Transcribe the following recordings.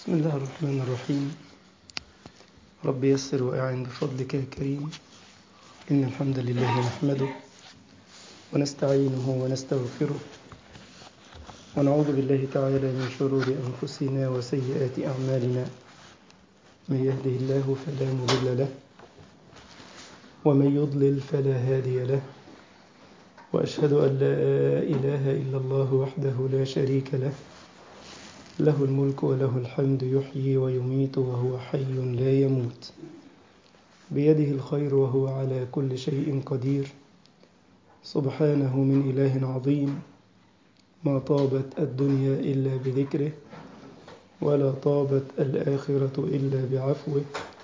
بسم الله الرحمن الرحيم رب يسر وأعن بفضلك يا كريم إن الحمد لله نحمده ونستعينه ونستغفره ونعوذ بالله تعالى من شرور أنفسنا وسيئات أعمالنا من يهده الله فلا مضل له ومن يضلل فلا هادي له وأشهد أن لا إله إلا الله وحده لا شريك له له الملك وله الحمد يحيي ويميت وهو حي لا يموت بيده الخير وهو على كل شيء قدير سبحانه من إله عظيم ما طابت الدنيا إلا بذكره ولا طابت الآخرة إلا بعفوه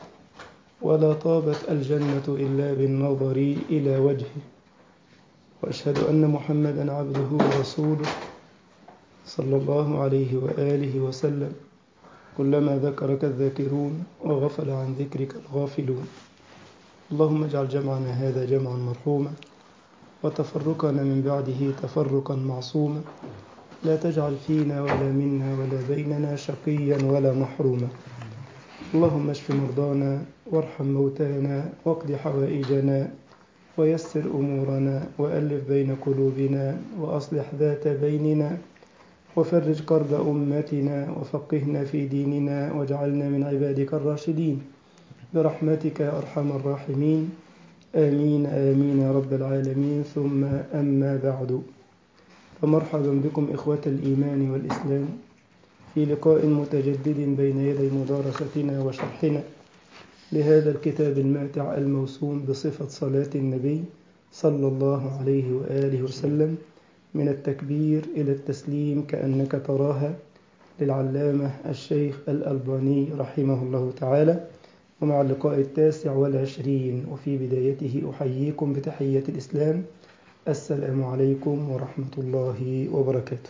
ولا طابت الجنة إلا بالنظر إلى وجهه وأشهد أن محمدا عبده ورسوله صلى الله عليه وآله وسلم كلما ذكرك الذاكرون وغفل عن ذكرك الغافلون اللهم اجعل جمعنا هذا جمعا مرحوما وتفرقنا من بعده تفرقا معصوما لا تجعل فينا ولا منا ولا بيننا شقيا ولا محروما اللهم اشف مرضانا وارحم موتانا واقض حوائجنا ويسر أمورنا وألف بين قلوبنا وأصلح ذات بيننا وفرج كرب أمتنا وفقهنا في ديننا واجعلنا من عبادك الراشدين برحمتك يا أرحم الراحمين آمين آمين يا رب العالمين ثم أما بعد فمرحبا بكم إخوة الإيمان والإسلام في لقاء متجدد بين يدي مدارستنا وشرحنا لهذا الكتاب الماتع الموسوم بصفة صلاة النبي صلى الله عليه وآله وسلم من التكبير إلى التسليم كأنك تراها للعلامة الشيخ الألباني رحمه الله تعالى ومع اللقاء التاسع والعشرين وفي بدايته أحييكم بتحية الإسلام السلام عليكم ورحمة الله وبركاته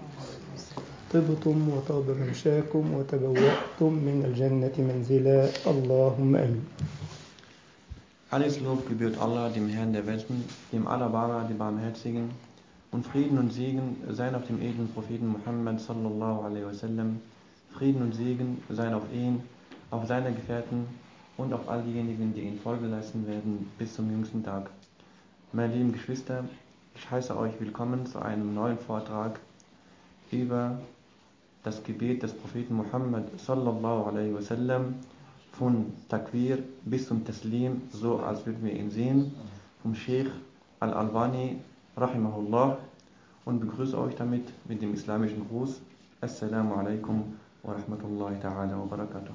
طبتم وطاب ممشاكم وتبوأتم من الجنة منزلا اللهم أمين Alles Lob gebührt Allah, dem Herrn der Welten, dem Allerbarmer, dem Barmherzigen, und Frieden und Segen seien auf dem edlen Propheten Muhammad sallallahu alaihi wasallam. Frieden und Segen seien auf ihn, auf seine Gefährten und auf all diejenigen, die ihn Folge leisten werden bis zum jüngsten Tag. Meine lieben Geschwister, ich heiße euch willkommen zu einem neuen Vortrag über das Gebet des Propheten Muhammad sallallahu alaihi wasallam von Takwir bis zum Taslim, so als würden wir ihn sehen, vom Sheikh Al-Albani rahimahullah und begrüße euch damit mit dem islamischen Gruß. Assalamu alaikum wa rahmatullahi ta'ala wa barakatuh.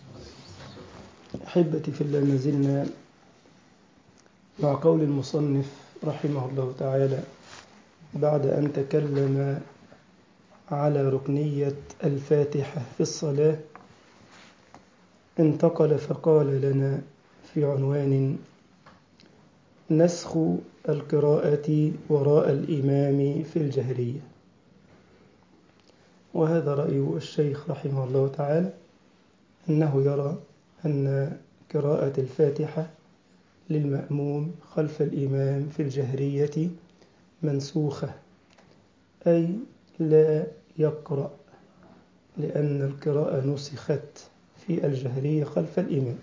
أحبتي في الله ما زلنا مع قول المصنف رحمه الله تعالى بعد أن تكلم على ركنية الفاتحة في الصلاة انتقل فقال لنا في عنوان نسخ القراءة وراء الإمام في الجهرية وهذا رأي الشيخ رحمه الله تعالى أنه يرى أن قراءة الفاتحة للمأموم خلف الإمام في الجهرية منسوخة أي لا يقرأ لأن القراءة نسخت في الجهرية خلف الإمام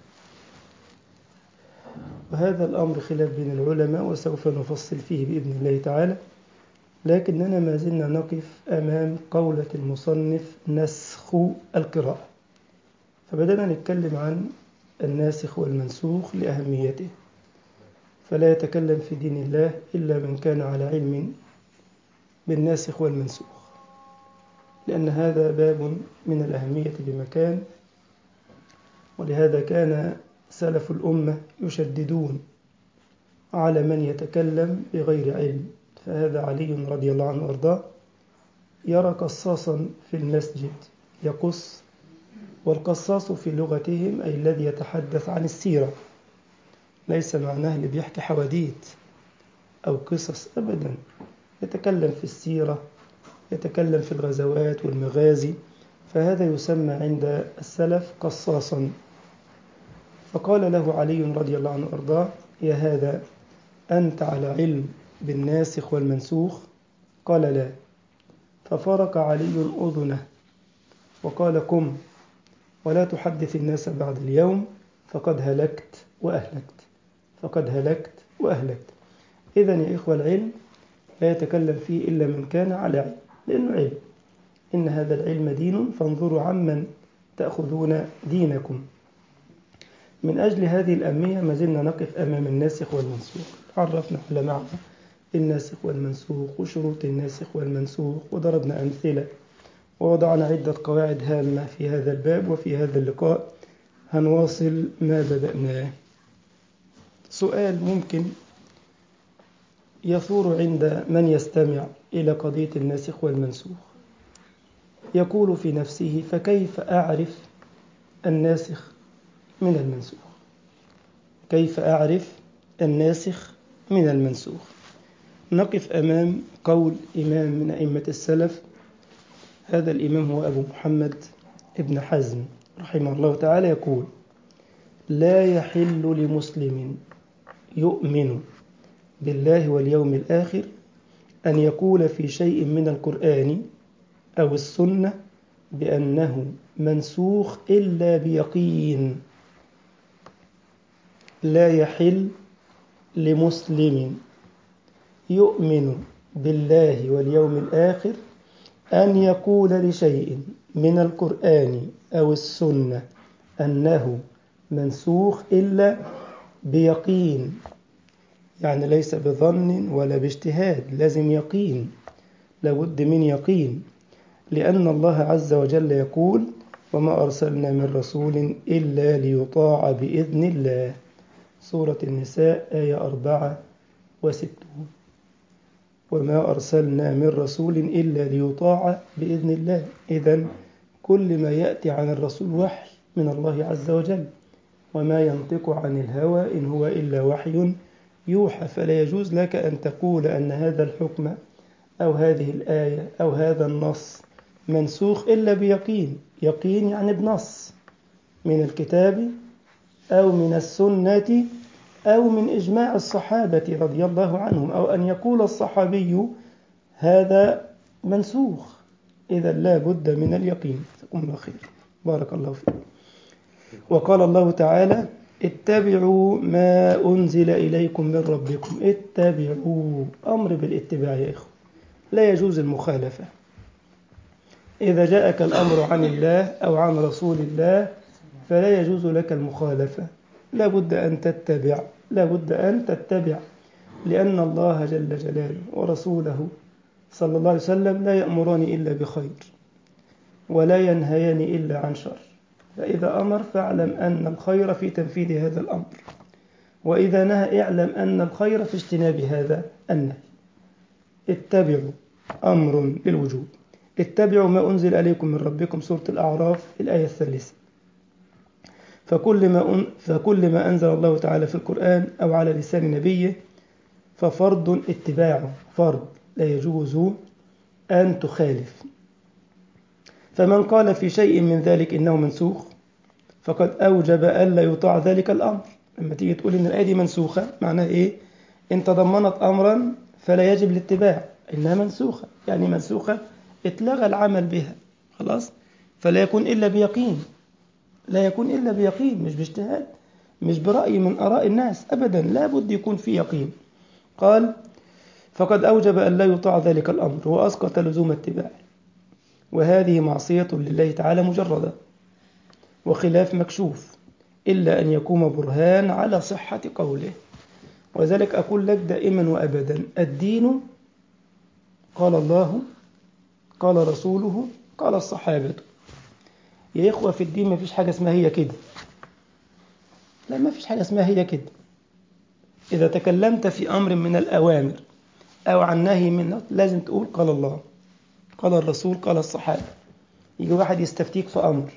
وهذا الأمر خلاف بين العلماء وسوف نفصل فيه بإذن الله تعالى لكننا ما زلنا نقف أمام قولة المصنف نسخ القراءة فبدأنا نتكلم عن الناسخ والمنسوخ لأهميته فلا يتكلم في دين الله إلا من كان على علم بالناسخ والمنسوخ لأن هذا باب من الأهمية بمكان ولهذا كان سلف الأمة يشددون على من يتكلم بغير علم فهذا علي رضي الله عنه وارضاه يرى قصاصا في المسجد يقص والقصاص في لغتهم أي الذي يتحدث عن السيرة ليس معناه اللي بيحكي حواديت أو قصص أبدا يتكلم في السيرة يتكلم في الغزوات والمغازي فهذا يسمى عند السلف قصاصا فقال له علي رضي الله عنه وارضاه يا هذا أنت على علم بالناسخ والمنسوخ قال لا ففرق علي أذنه وقال قم ولا تحدث الناس بعد اليوم فقد هلكت وأهلكت فقد هلكت وأهلكت إذا يا إخوة العلم لا يتكلم فيه إلا من كان على علم لأنه علم إن هذا العلم دين فانظروا عمن تأخذون دينكم من أجل هذه الأهمية ما زلنا نقف أمام الناسخ والمنسوخ عرفنا على معنى الناسخ والمنسوخ وشروط الناسخ والمنسوخ وضربنا أمثلة ووضعنا عدة قواعد هامة في هذا الباب وفي هذا اللقاء هنواصل ما بدأناه سؤال ممكن يثور عند من يستمع إلى قضية الناسخ والمنسوخ يقول في نفسه فكيف أعرف الناسخ من المنسوخ كيف أعرف الناسخ من المنسوخ نقف أمام قول إمام من أئمة السلف هذا الإمام هو أبو محمد ابن حزم رحمه الله تعالى يقول لا يحل لمسلم يؤمن بالله واليوم الآخر أن يقول في شيء من القرآن أو السنة بأنه منسوخ إلا بيقين لا يحل لمسلم يؤمن بالله واليوم الآخر أن يقول لشيء من القرآن أو السنة أنه منسوخ إلا بيقين يعني ليس بظن ولا باجتهاد لازم يقين لابد من يقين لأن الله عز وجل يقول وما أرسلنا من رسول إلا ليطاع بإذن الله سورة النساء آية أربعة وستون وما أرسلنا من رسول إلا ليطاع بإذن الله إذا كل ما يأتي عن الرسول وحي من الله عز وجل وما ينطق عن الهوى إن هو إلا وحي يوحى فلا يجوز لك أن تقول أن هذا الحكم أو هذه الآية أو هذا النص منسوخ إلا بيقين يقين يعني بنص من الكتاب أو من السنة أو من إجماع الصحابة رضي الله عنهم أو أن يقول الصحابي هذا منسوخ إذا لا بد من اليقين جزاكم الله خير بارك الله فيك وقال الله تعالى اتبعوا ما أنزل إليكم من ربكم اتبعوا أمر بالاتباع يا إخوة لا يجوز المخالفة إذا جاءك الأمر عن الله أو عن رسول الله فلا يجوز لك المخالفة لا بد أن تتبع لا بد أن تتبع لأن الله جل جلاله ورسوله صلى الله عليه وسلم لا يأمران إلا بخير ولا ينهيان إلا عن شر فإذا أمر فاعلم أن الخير في تنفيذ هذا الأمر وإذا نهى اعلم أن الخير في اجتناب هذا النهي اتبعوا أمر للوجوب اتبعوا ما أنزل عليكم من ربكم سورة الأعراف الآية الثالثة فكل ما, أن فكل ما أنزل الله تعالى في القرآن أو على لسان نبيه ففرض اتباعه فرض لا يجوز أن تخالف فمن قال في شيء من ذلك إنه منسوخ فقد أوجب ألا يطاع ذلك الأمر لما تيجي تقول إن الآية دي منسوخة معناها إيه؟ إن تضمنت أمرا فلا يجب الاتباع إنها منسوخة يعني منسوخة اتلغى العمل بها خلاص فلا يكون إلا بيقين لا يكون إلا بيقين مش باجتهاد مش برأي من آراء الناس أبدا لا بد يكون في يقين قال فقد أوجب أن لا يطاع ذلك الأمر وأسقط لزوم اتباعه وهذه معصية لله تعالى مجردة وخلاف مكشوف إلا أن يقوم برهان على صحة قوله وذلك أقول لك دائما وأبدا الدين قال الله قال رسوله قال الصحابة يا إخوة في الدين ما فيش حاجة اسمها هي كده لا ما فيش حاجة اسمها هي كده إذا تكلمت في أمر من الأوامر أو عن نهي من لازم تقول قال الله قال الرسول قال الصحابة يجي واحد يستفتيك في أمر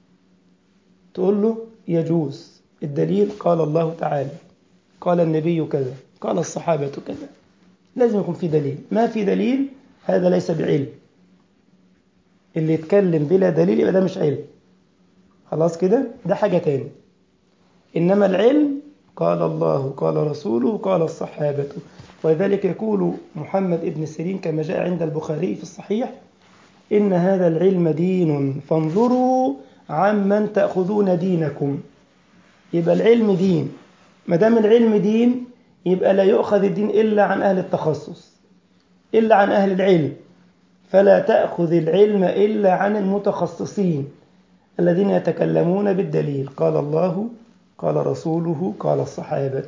تقول له يجوز الدليل قال الله تعالى قال النبي كذا قال الصحابة كذا لازم يكون في دليل ما في دليل هذا ليس بعلم اللي يتكلم بلا دليل يبقى ده مش علم خلاص كده ده حاجة تاني إنما العلم قال الله قال رسوله قال الصحابة ولذلك يقول محمد ابن سيرين كما جاء عند البخاري في الصحيح إن هذا العلم دين فانظروا عمن تأخذون دينكم يبقى العلم دين ما دام العلم دين يبقى لا يؤخذ الدين إلا عن أهل التخصص إلا عن أهل العلم فلا تأخذ العلم إلا عن المتخصصين الذين يتكلمون بالدليل قال الله قال رسوله قال الصحابة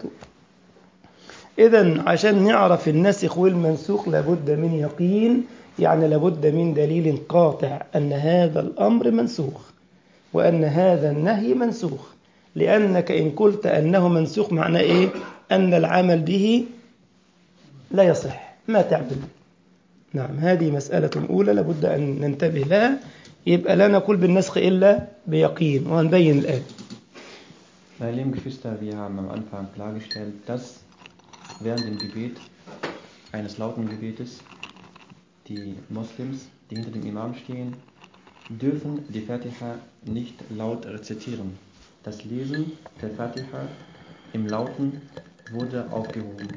إذا عشان نعرف الناسخ والمنسوخ لابد من يقين يعني لابد من دليل قاطع أن هذا الأمر منسوخ وأن هذا النهي منسوخ لأنك إن قلت أنه منسوخ معناه إيه؟ أن العمل به لا يصح ما تعمل نعم هذه مسألة أولى لابد أن ننتبه لها يبقى لا نقول بالنسخ إلا بيقين وهنبين الآن Meine lieben Geschwister, wir haben am Anfang klargestellt, dass während dem Gebet, eines lauten Gebetes, die Moslems, die hinter dem Imam stehen, dürfen die Fatiha nicht laut rezitieren. Das Lesen der Fatiha im Lauten wurde aufgehoben.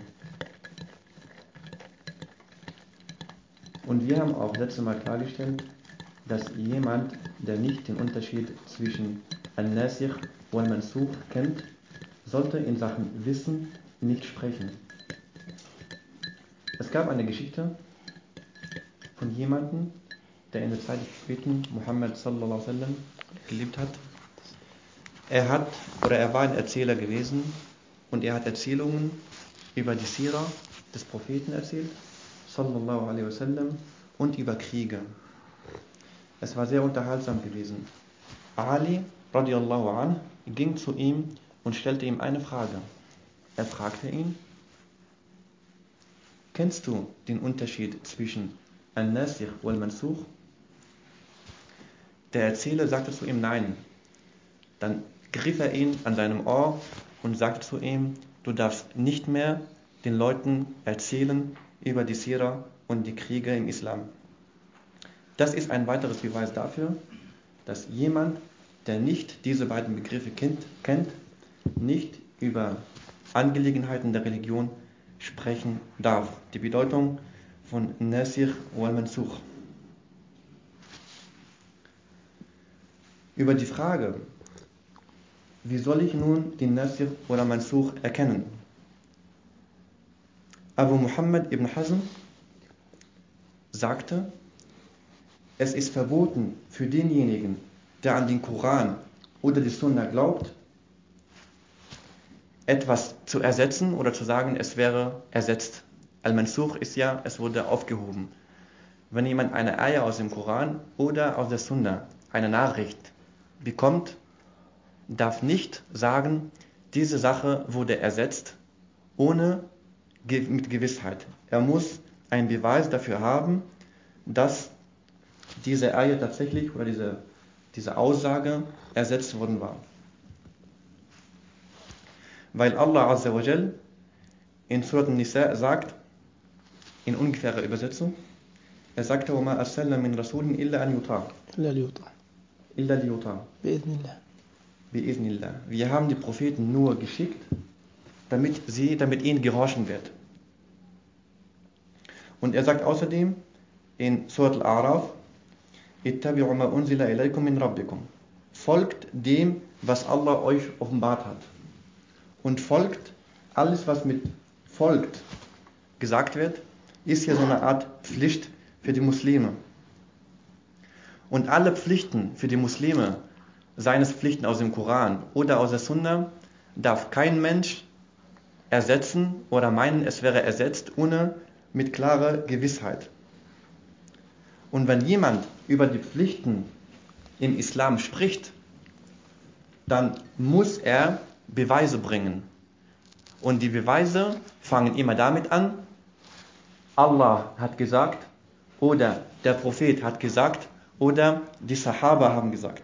Und wir haben auch letztes Mal klargestellt, dass jemand, der nicht den Unterschied zwischen Al-Nasikh und Al-Mansukh kennt, sollte in Sachen Wissen nicht sprechen. Es gab eine Geschichte von jemandem, der in der Zeit des Propheten Muhammad sallallahu alaihi wasallam gelebt hat. Er hat oder er war ein Erzähler gewesen und er hat Erzählungen über die Sira des Propheten erzählt, sallallahu alaihi wasallam, und über Kriege. Es war sehr unterhaltsam gewesen. Ali radiallahu an ging zu ihm und stellte ihm eine Frage. Er fragte ihn, kennst du den Unterschied zwischen Al-Nasikh und Al-Mansukh? Der Erzähler sagte zu ihm nein. Dann griff er ihn an seinem Ohr und sagte zu ihm, du darfst nicht mehr den Leuten erzählen über die Sira und die Kriege im Islam. Das ist ein weiteres Beweis dafür, dass jemand, der nicht diese beiden Begriffe kennt, kennt nicht über Angelegenheiten der Religion sprechen darf. Die Bedeutung von Nasikh wal Mansukh. Über die Frage, wie soll ich nun den Nasikh oder Mansukh erkennen? Abu Muhammad ibn Hazm sagte, es ist verboten für denjenigen, der an den Koran oder die Sunna glaubt, etwas zu ersetzen oder zu sagen, es wäre ersetzt. Al-Mansukh ist ja, es wurde aufgehoben. Wenn jemand eine Eier aus dem Koran oder aus der Sunna, eine Nachricht bekommt, darf nicht sagen, diese Sache wurde ersetzt, ohne mit Gewissheit. Er muss einen Beweis dafür haben, dass diese Eier tatsächlich oder diese, diese Aussage ersetzt worden war. Weil Allah Azza wa Jal in Surat Nisa sagt, in ungefährer Übersetzung, er sagte, وَمَا أَرْسَلْنَا مِنْ رَسُولٍ إِلَّا أَنْ يُطَاعَ لا ليطع إِلَّا لِيُطَاعَ بإذن الله بِإِذْنِ Wir haben die Propheten nur geschickt, damit sie, damit ihnen gehorchen wird. Und er sagt außerdem in Surat Al-A'raf, اتبعوا ما أنزل إليكم من ربكم. Folgt dem, was Allah euch offenbart hat. Und folgt alles, was mit folgt gesagt wird, ist ja so eine Art Pflicht für die Muslime. Und alle Pflichten für die Muslime, seien es Pflichten aus dem Koran oder aus der Sunna, darf kein Mensch ersetzen oder meinen, es wäre ersetzt, ohne mit klarer Gewissheit. Und wenn jemand über die Pflichten im Islam spricht, dann muss er Beweise bringen. Und die Beweise fangen immer damit an, Allah hat gesagt oder der Prophet hat gesagt oder die Sahaba haben gesagt.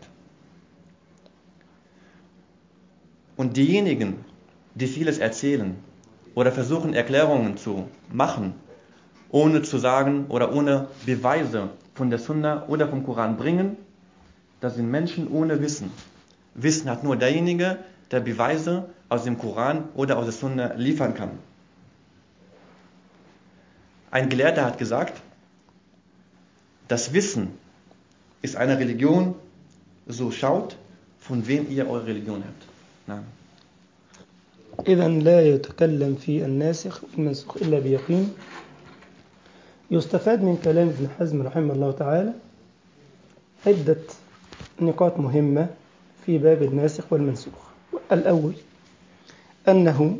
Und diejenigen, die vieles erzählen oder versuchen Erklärungen zu machen, ohne zu sagen oder ohne Beweise von der Sunna oder vom Koran bringen, das sind Menschen ohne Wissen. Wissen hat nur derjenige, der Beweise aus dem Koran oder aus der Sunna liefern kann. Ein Gelehrter hat gesagt, das Wissen ist eine Religion so schaut, von wem ihr eure Religion habt. نعم. إذا لا يتكلم في الناسخ والمنسوخ إلا بيقين يستفاد من كلام ابن حزم رحمه الله تعالى عدة نقاط مهمة في باب الناسخ والمنسوخ الأول أنه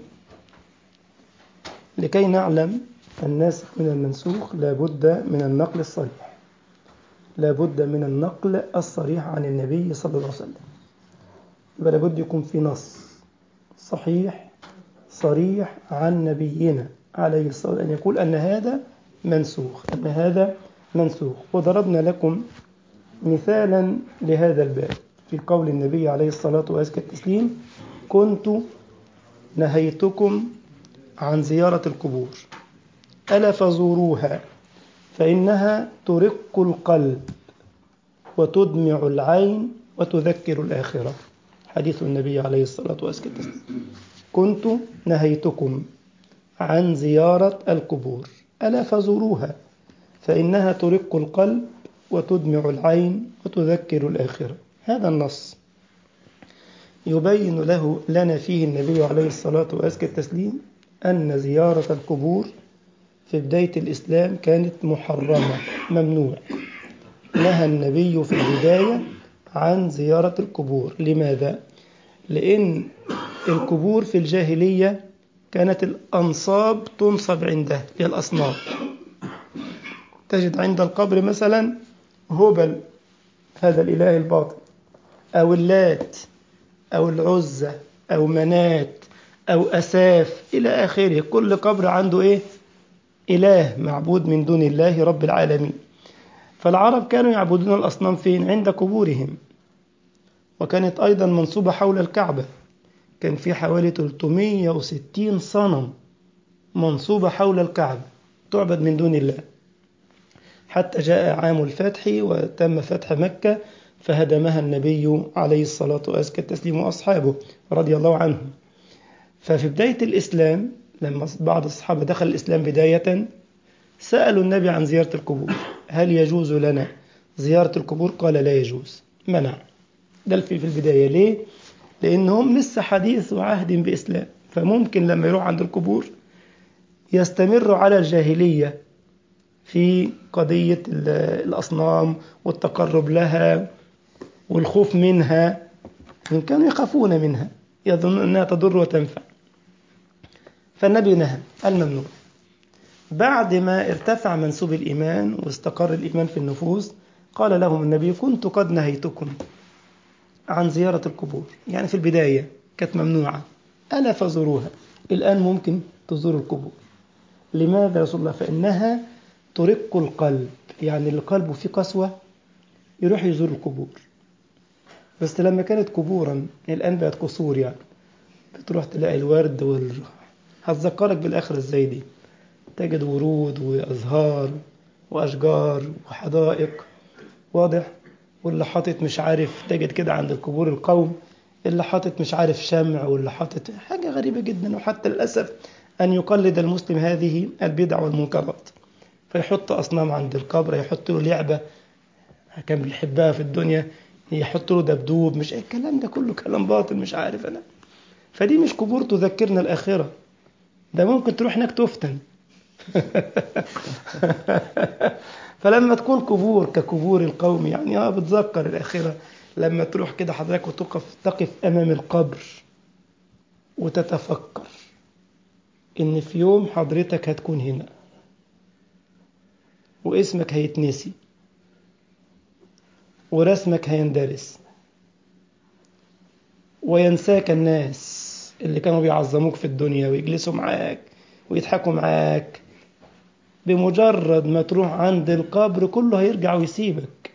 لكي نعلم الناسخ من المنسوخ لا بد من النقل الصريح لا بد من النقل الصريح عن النبي صلى الله عليه وسلم يبقى لابد يكون في نص صحيح صريح عن نبينا عليه الصلاة والسلام أن يقول أن هذا منسوخ أن هذا منسوخ وضربنا لكم مثالا لهذا الباب في قول النبي عليه الصلاة وأزكى التسليم كنت نهيتكم عن زيارة القبور ألا فزوروها فإنها ترق القلب وتدمع العين وتذكر الآخرة حديث النبي عليه الصلاة والسلام كنت نهيتكم عن زيارة القبور ألا فزوروها فإنها ترق القلب وتدمع العين وتذكر الآخرة هذا النص يبين له لنا فيه النبي عليه الصلاة وأزكى التسليم أن زيارة القبور في بداية الإسلام كانت محرمة ممنوع نهى النبي في البداية عن زيارة القبور لماذا؟ لأن القبور في الجاهلية كانت الأنصاب تنصب عنده هي الأصنام تجد عند القبر مثلا هبل هذا الإله الباطل أو اللات أو العزة أو منات أو أساف إلى آخره كل قبر عنده إيه؟ إله معبود من دون الله رب العالمين فالعرب كانوا يعبدون الأصنام فين؟ عند قبورهم وكانت أيضا منصوبة حول الكعبة كان في حوالي 360 صنم منصوبة حول الكعبة تعبد من دون الله حتى جاء عام الفتح وتم فتح مكة فهدمها النبي عليه الصلاة وأزكى التسليم وأصحابه رضي الله عنهم ففي بداية الإسلام لما بعض الصحابة دخل الإسلام بداية سألوا النبي عن زيارة القبور هل يجوز لنا زيارة القبور قال لا يجوز منع ده في البداية ليه؟ لأنهم لسه حديث وعهد بإسلام فممكن لما يروح عند القبور يستمروا على الجاهلية في قضية الأصنام والتقرب لها والخوف منها إن كانوا يخافون منها يظنون أنها تضر وتنفع فالنبي نهى الممنوع بعد ما ارتفع منسوب الإيمان واستقر الإيمان في النفوس قال لهم النبي كنت قد نهيتكم عن زيارة القبور يعني في البداية كانت ممنوعة ألا فزوروها الآن ممكن تزوروا القبور لماذا يا رسول الله فإنها ترق القلب يعني اللي قلبه فيه قسوة يروح يزور القبور بس لما كانت قبورا الآن بقت قصور يعني بتروح تلاقي الورد وال... هتذكرك بالآخرة ازاي دي تجد ورود وأزهار وأشجار وحدائق واضح واللي حاطط مش عارف تجد كده عند القبور القوم اللي حاطط مش عارف شمع واللي حاطط حاجة غريبة جدا وحتى للأسف أن يقلد المسلم هذه البدع والمنكرات فيحط أصنام عند القبر يحط له لعبة كان بيحبها في الدنيا يحط له دبدوب مش الكلام ده كله كلام باطل مش عارف أنا فدي مش قبور تذكرنا الآخرة ده ممكن تروح هناك تفتن فلما تكون قبور كقبور القوم يعني اه بتذكر الآخرة لما تروح كده حضرتك وتقف تقف أمام القبر وتتفكر إن في يوم حضرتك هتكون هنا واسمك هيتنسي ورسمك هيندرس وينساك الناس اللي كانوا بيعظموك في الدنيا ويجلسوا معاك ويضحكوا معاك بمجرد ما تروح عند القبر كله هيرجع ويسيبك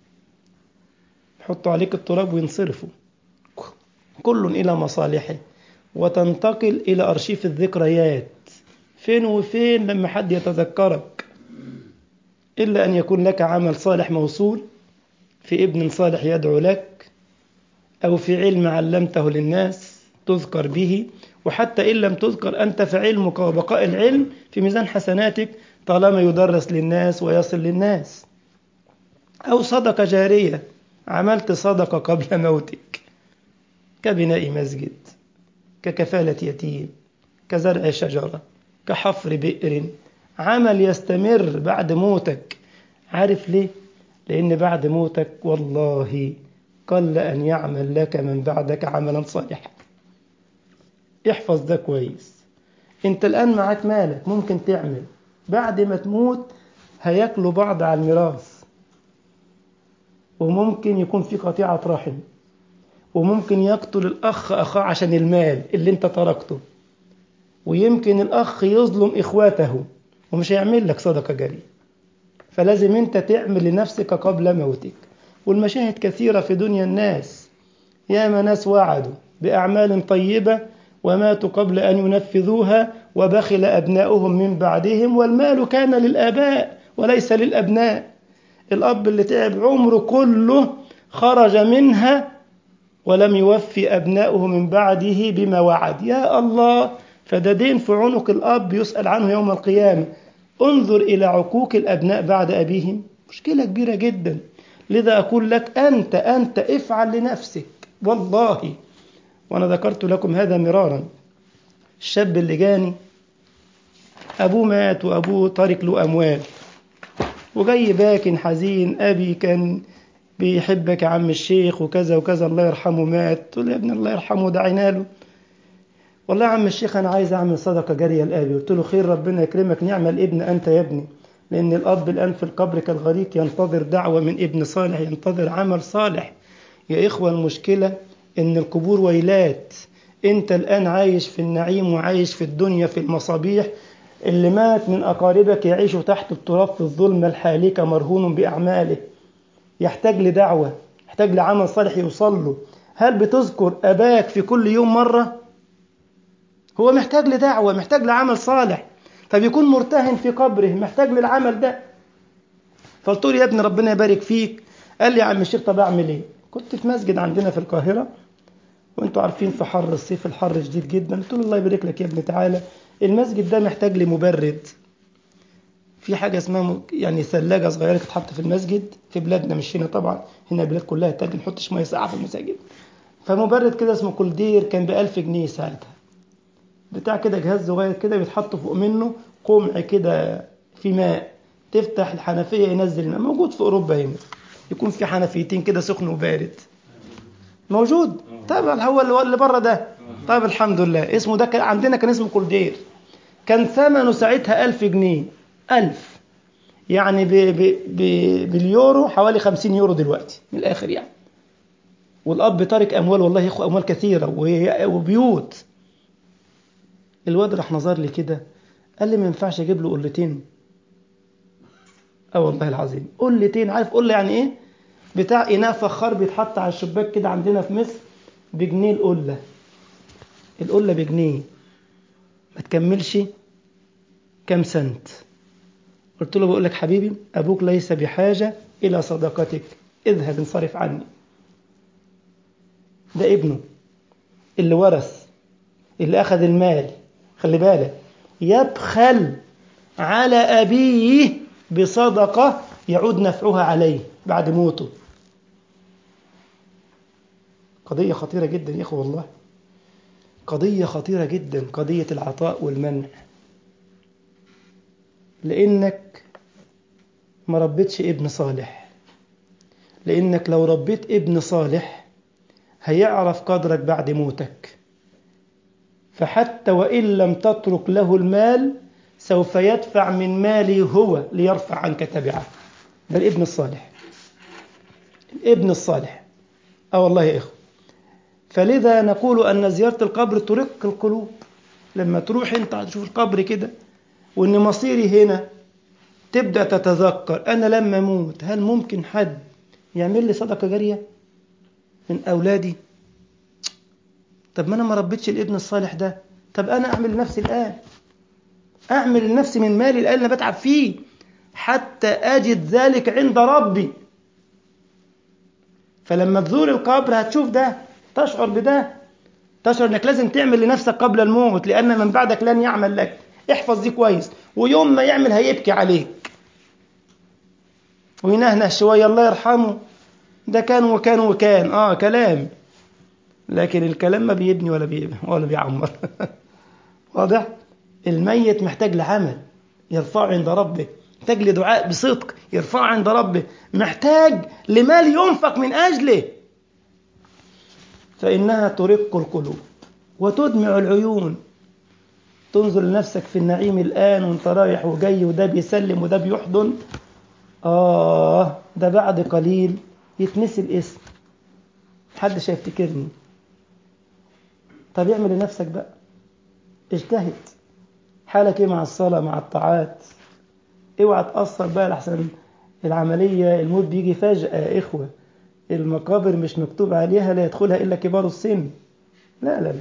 يحطوا عليك التراب وينصرفوا كل إلى مصالحه وتنتقل إلى أرشيف الذكريات فين وفين لما حد يتذكرك إلا أن يكون لك عمل صالح موصول في ابن صالح يدعو لك أو في علم علمته للناس تذكر به وحتى إن لم تذكر أنت فعلمك وبقاء العلم في ميزان حسناتك طالما يدرس للناس ويصل للناس أو صدقة جارية عملت صدقة قبل موتك كبناء مسجد ككفالة يتيم كزرع شجرة كحفر بئر عمل يستمر بعد موتك عارف ليه؟ لأن بعد موتك والله قل أن يعمل لك من بعدك عملا صالحا احفظ ده كويس انت الآن معاك مالك ممكن تعمل بعد ما تموت هياكلوا بعض على الميراث وممكن يكون في قطيعة رحم وممكن يقتل الأخ أخاه عشان المال اللي انت تركته ويمكن الأخ يظلم إخواته ومش هيعمل لك صدقة جارية فلازم انت تعمل لنفسك قبل موتك والمشاهد كثيرة في دنيا الناس ياما ناس وعدوا بأعمال طيبة وماتوا قبل أن ينفذوها وبخل أبناؤهم من بعدهم والمال كان للآباء وليس للأبناء الأب اللي تعب عمره كله خرج منها ولم يوفي أبناؤه من بعده بما وعد يا الله فده دين في عنق الأب يسأل عنه يوم القيامة انظر إلى عقوق الأبناء بعد أبيهم مشكلة كبيرة جدا لذا أقول لك أنت أنت افعل لنفسك والله وأنا ذكرت لكم هذا مرارا الشاب اللي جاني أبوه مات وأبوه تارك له أموال وجاي باكن حزين أبي كان بيحبك يا عم الشيخ وكذا وكذا الله يرحمه مات قلت له يا ابن الله يرحمه دعينا له والله يا عم الشيخ أنا عايز أعمل صدقة جارية لأبي قلت له خير ربنا يكرمك نعم الابن أنت يا ابني لأن الأب الآن في القبر كالغريق ينتظر دعوة من ابن صالح ينتظر عمل صالح يا إخوة المشكلة إن القبور ويلات أنت الآن عايش في النعيم وعايش في الدنيا في المصابيح اللي مات من أقاربك يعيش تحت التراب في الظلمة الحالكة مرهون بأعماله يحتاج لدعوة يحتاج لعمل صالح يوصل له هل بتذكر أباك في كل يوم مرة؟ هو محتاج لدعوة محتاج لعمل صالح فبيكون مرتهن في قبره محتاج للعمل ده فقلت له يا ابني ربنا يبارك فيك قال لي يا عم الشيخ طب اعمل ايه كنت في مسجد عندنا في القاهرة وانتوا عارفين في حر الصيف الحر شديد جدا قلت له الله يبارك لك يا ابني تعالى المسجد ده محتاج لمبرد في حاجة اسمها م- يعني ثلاجة صغيرة تتحط في المسجد في بلادنا مش هنا طبعا هنا البلاد كلها تلج نحطش مية ساقعة في المساجد فمبرد كده اسمه كولدير كان بألف جنيه ساعتها بتاع كده جهاز صغير كده بيتحط فوق منه قمع كده في ماء تفتح الحنفية ينزل الماء موجود في أوروبا هنا يكون في حنفيتين كده سخن وبارد موجود طيب هو اللي اللي بره ده طيب الحمد لله اسمه ده كان عندنا كان اسمه كولدير كان ثمنه ساعتها ألف جنيه ألف يعني ب ب ب باليورو حوالي خمسين يورو دلوقتي من الآخر يعني والأب تارك أموال والله يا إخوة أموال كثيرة وهي- وبيوت الواد راح نظر لي كده قال لي ما ينفعش اجيب له قلتين اه والله العظيم قلتين عارف قله يعني ايه بتاع اناء فخار بيتحط على الشباك كده عندنا في مصر بجنيه القله القله بجنيه ما تكملش كام سنت قلت له بقول لك حبيبي ابوك ليس بحاجه الى صدقتك اذهب انصرف عني ده ابنه اللي ورث اللي أخذ المال خلي بالك يبخل على أبيه بصدقة يعود نفعها عليه بعد موته قضية خطيرة جدا يا إخوة والله قضية خطيرة جدا قضية العطاء والمنع لأنك ما ربيتش ابن صالح لأنك لو ربيت ابن صالح هيعرف قدرك بعد موتك فحتى وإن لم تترك له المال سوف يدفع من ماله هو ليرفع عنك تبعه ده الابن الصالح الابن الصالح اه والله يا إخوة فلذا نقول أن زيارة القبر ترق القلوب لما تروح انت تشوف القبر كده وان مصيري هنا تبدأ تتذكر أنا لما أموت هل ممكن حد يعمل لي صدقة جارية من أولادي طب ما أنا ما ربيتش الابن الصالح ده طب أنا أعمل لنفسي الآن أعمل لنفسي من مالي الآن اللي بتعب فيه حتى أجد ذلك عند ربي فلما تزور القبر هتشوف ده تشعر بده تشعر انك لازم تعمل لنفسك قبل الموت لان من بعدك لن يعمل لك احفظ دي كويس ويوم ما يعمل هيبكي عليك وينهنه شويه الله يرحمه ده كان وكان وكان اه كلام لكن الكلام ما بيبني ولا بيبني ولا بيعمر واضح الميت محتاج لعمل يرفعه عند ربه محتاج لدعاء بصدق يرفعه عند ربه محتاج لمال ينفق من أجله فإنها ترق القلوب وتدمع العيون تنظر لنفسك في النعيم الآن وانت رايح وجاي وده بيسلم وده بيحضن آه ده بعد قليل يتنسي الاسم محدش هيفتكرني طب اعمل لنفسك بقى اجتهد حالك ايه مع الصلاة مع الطاعات اوعى تأثر بقى لحسن العملية الموت بيجي فجأة يا إخوة المقابر مش مكتوب عليها لا يدخلها إلا كبار السن لا لا لا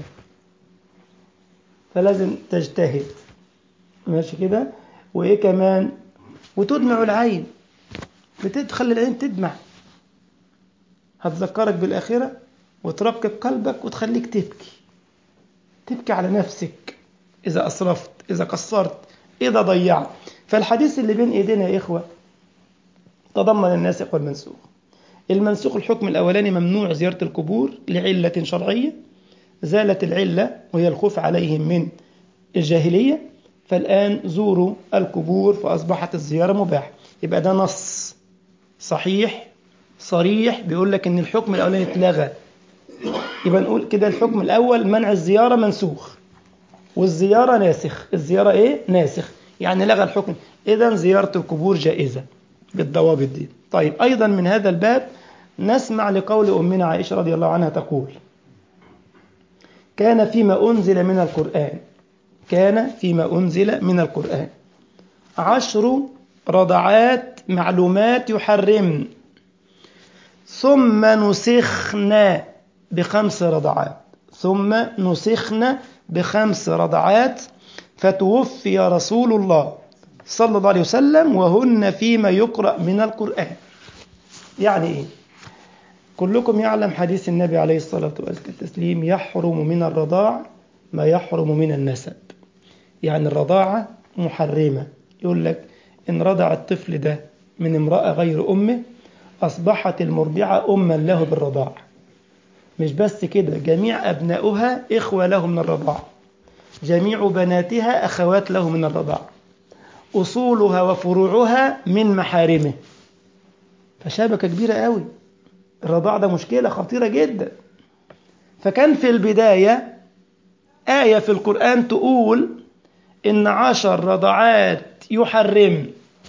فلازم تجتهد ماشي كده وإيه كمان وتدمع العين بتدخل العين تدمع هتذكرك بالآخرة وترقق قلبك وتخليك تبكي تبكي على نفسك إذا أسرفت إذا قصرت إذا ضيعت فالحديث اللي بين إيدينا يا إخوة تضمن الناسخ والمنسوخ المنسوخ الحكم الأولاني ممنوع زيارة القبور لعلة شرعية زالت العلة وهي الخوف عليهم من الجاهلية فالآن زوروا القبور فأصبحت الزيارة مباح يبقى ده نص صحيح صريح بيقول لك ان الحكم الاولاني اتلغى يبقى نقول كده الحكم الاول منع الزياره منسوخ والزياره ناسخ الزياره ايه ناسخ يعني لغى الحكم اذا زياره القبور جائزه بالضوابط دي طيب ايضا من هذا الباب نسمع لقول امنا عائشه رضي الله عنها تقول كان فيما انزل من القران كان فيما انزل من القران عشر رضعات معلومات يحرمن ثم نسخنا بخمس رضعات ثم نسخنا بخمس رضعات فتوفي رسول الله صلى الله عليه وسلم وهن فيما يقرأ من القرآن يعني إيه؟ كلكم يعلم حديث النبي عليه الصلاة والتسليم يحرم من الرضاع ما يحرم من النسب يعني الرضاعة محرمة يقول لك إن رضع الطفل ده من امرأة غير أمه أصبحت المرضعة أما له بالرضاع مش بس كده جميع أبناؤها إخوة له من الرضاع جميع بناتها أخوات له من الرضاع أصولها وفروعها من محارمه فشبكة كبيرة قوي الرضاع ده مشكلة خطيرة جدا فكان في البداية آية في القرآن تقول إن عشر رضعات يحرم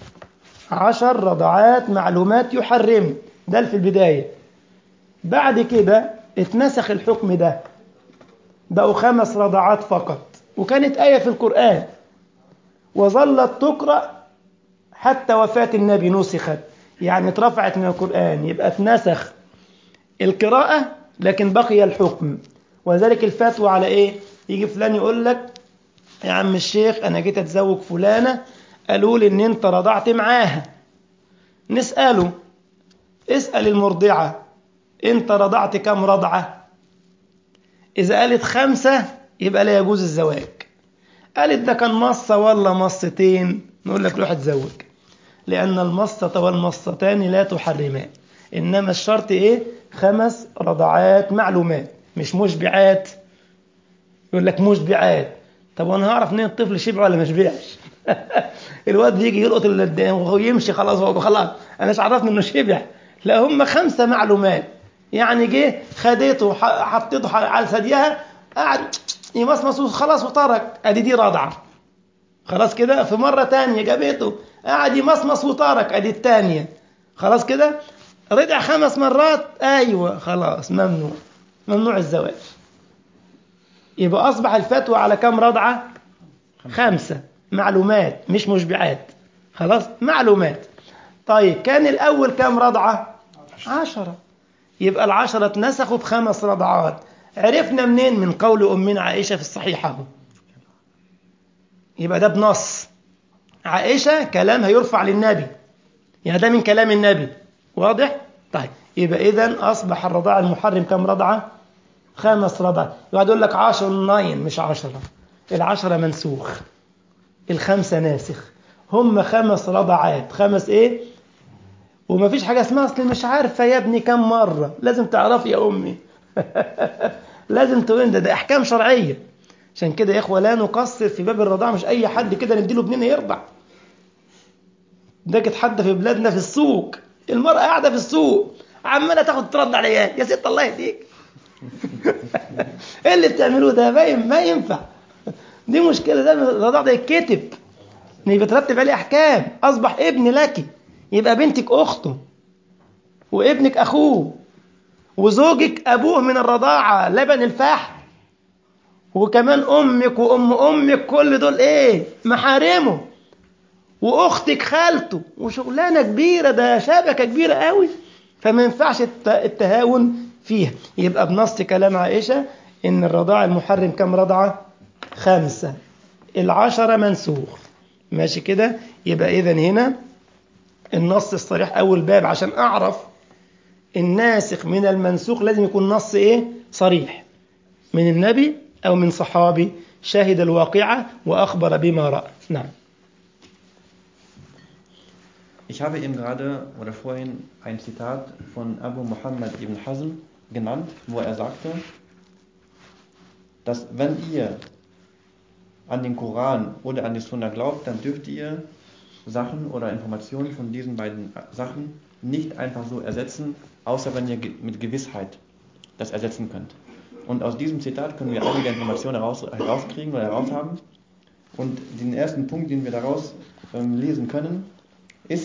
عشر رضعات معلومات يحرم ده في البداية بعد كده اتنسخ الحكم ده بقوا خمس رضعات فقط وكانت آية في القرآن وظلت تقرأ حتى وفاة النبي نسخت يعني اترفعت من القرآن يبقى اتنسخ القراءة لكن بقي الحكم وذلك الفتوى على ايه يجي فلان يقول لك يا عم الشيخ انا جيت اتزوج فلانة قالوا لي ان انت رضعت معاها نسأله اسأل المرضعة انت رضعت كم رضعة اذا قالت خمسة يبقى لا يجوز الزواج قالت ده كان مصة ولا مصتين نقول لك روح اتزوج لأن المصة والمصتان لا تحرمان إنما الشرط إيه خمس رضعات معلومات مش مشبعات يقول لك مشبعات طب وانا هعرف منين الطفل شبع ولا ما شبعش الواد بيجي يلقط ويمشي خلاص هو خلاص انا مش عرفني انه شبع لا هم خمسه معلومات يعني جه خديته حطيته على ثديها قعد يمصمص خلاص وترك ادي دي رضعه خلاص كده في مره تانية جابته قعد يمصمص وترك ادي الثانيه خلاص كده رجع خمس مرات ايوه خلاص ممنوع ممنوع الزواج يبقى اصبح الفتوى على كم رضعه خمسه معلومات مش مشبعات خلاص معلومات طيب كان الاول كم رضعه عشرة يبقى العشرة اتنسخوا بخمس رضعات عرفنا منين من قول أمنا عائشة في الصحيحة يبقى ده بنص عائشة كلامها يرفع للنبي يعني ده من كلام النبي واضح؟ طيب يبقى إذا أصبح الرضاع المحرم كم رضعة؟ خمس رضع يقعد يقول لك عشر ناين مش عشرة العشرة منسوخ الخمسة ناسخ هم خمس رضعات خمس إيه؟ ومفيش حاجة اسمها أصل مش عارفة يا ابني كم مرة لازم تعرفي يا أمي لازم تقول ده ده أحكام شرعية عشان كده يا إخوة لا نقصر في باب الرضاعة مش أي حد كده نديله ابننا يرضع ده كانت حد في بلادنا في السوق المرأة قاعدة في السوق عمالة تاخد ترضع العيال يا ست الله يهديك ايه اللي بتعملوه ده باين ما ينفع دي مشكلة ده الرضاع ده يتكتب ان بترتب عليه احكام اصبح ابن لك يبقى بنتك اخته وابنك اخوه وزوجك ابوه من الرضاعة لبن الفحم وكمان امك وام امك كل دول ايه محارمه واختك خالته وشغلانه كبيره ده شبكه كبيره قوي فما ينفعش التهاون فيها يبقى بنص كلام عائشه ان الرضاع المحرم كم رضعه خمسه العشره منسوخ ماشي كده يبقى اذا هنا النص الصريح اول باب عشان اعرف الناسخ من المنسوخ لازم يكون نص ايه صريح من النبي او من صحابي شهد الواقعه واخبر بما راى نعم Ich habe eben gerade oder vorhin ein Zitat von Abu Muhammad ibn Hazm genannt, wo er sagte, dass wenn ihr an den Koran oder an die Sunna glaubt, dann dürft ihr Sachen oder Informationen von diesen beiden Sachen nicht einfach so ersetzen, außer wenn ihr mit Gewissheit das ersetzen könnt. Und aus diesem Zitat können wir einige Informationen heraus, herauskriegen oder heraushaben. Und den ersten Punkt, den wir daraus ähm, lesen können, ist,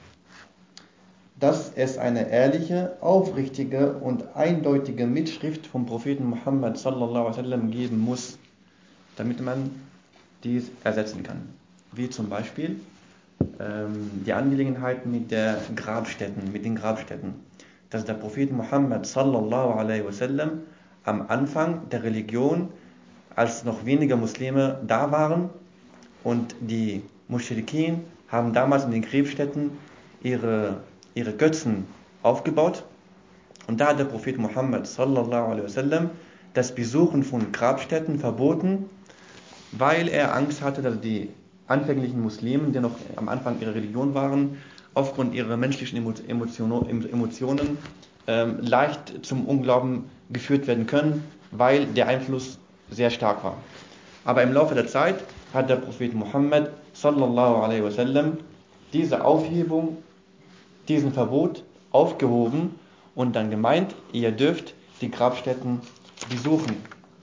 dass es eine ehrliche, aufrichtige und eindeutige Mitschrift vom Propheten Muhammad sallallahu alaihi wasallam geben muss, damit man dies ersetzen kann. Wie zum Beispiel ähm, die Angelegenheit mit der Grabstätten, mit den Grabstätten. Dass der Prophet Muhammad sallallahu alaihi wasallam am Anfang der Religion, als noch weniger Muslime da waren und die Mushrikin haben damals in den Grabstätten ihre, ihre Götzen aufgebaut. Und da hat der Prophet Muhammad sallallahu alaihi wasallam das Besuchen von Grabstätten verboten, weil er Angst hatte, dass die anfänglichen Muslimen, die noch am Anfang ihrer Religion waren, aufgrund ihrer menschlichen Emotionen ähm, leicht zum Unglauben geführt werden können, weil der Einfluss sehr stark war. Aber im Laufe der Zeit hat der Prophet Muhammad sallallahu alaihi wasallam diese Aufhebung, diesen Verbot aufgehoben und dann gemeint, ihr dürft die Grabstätten besuchen.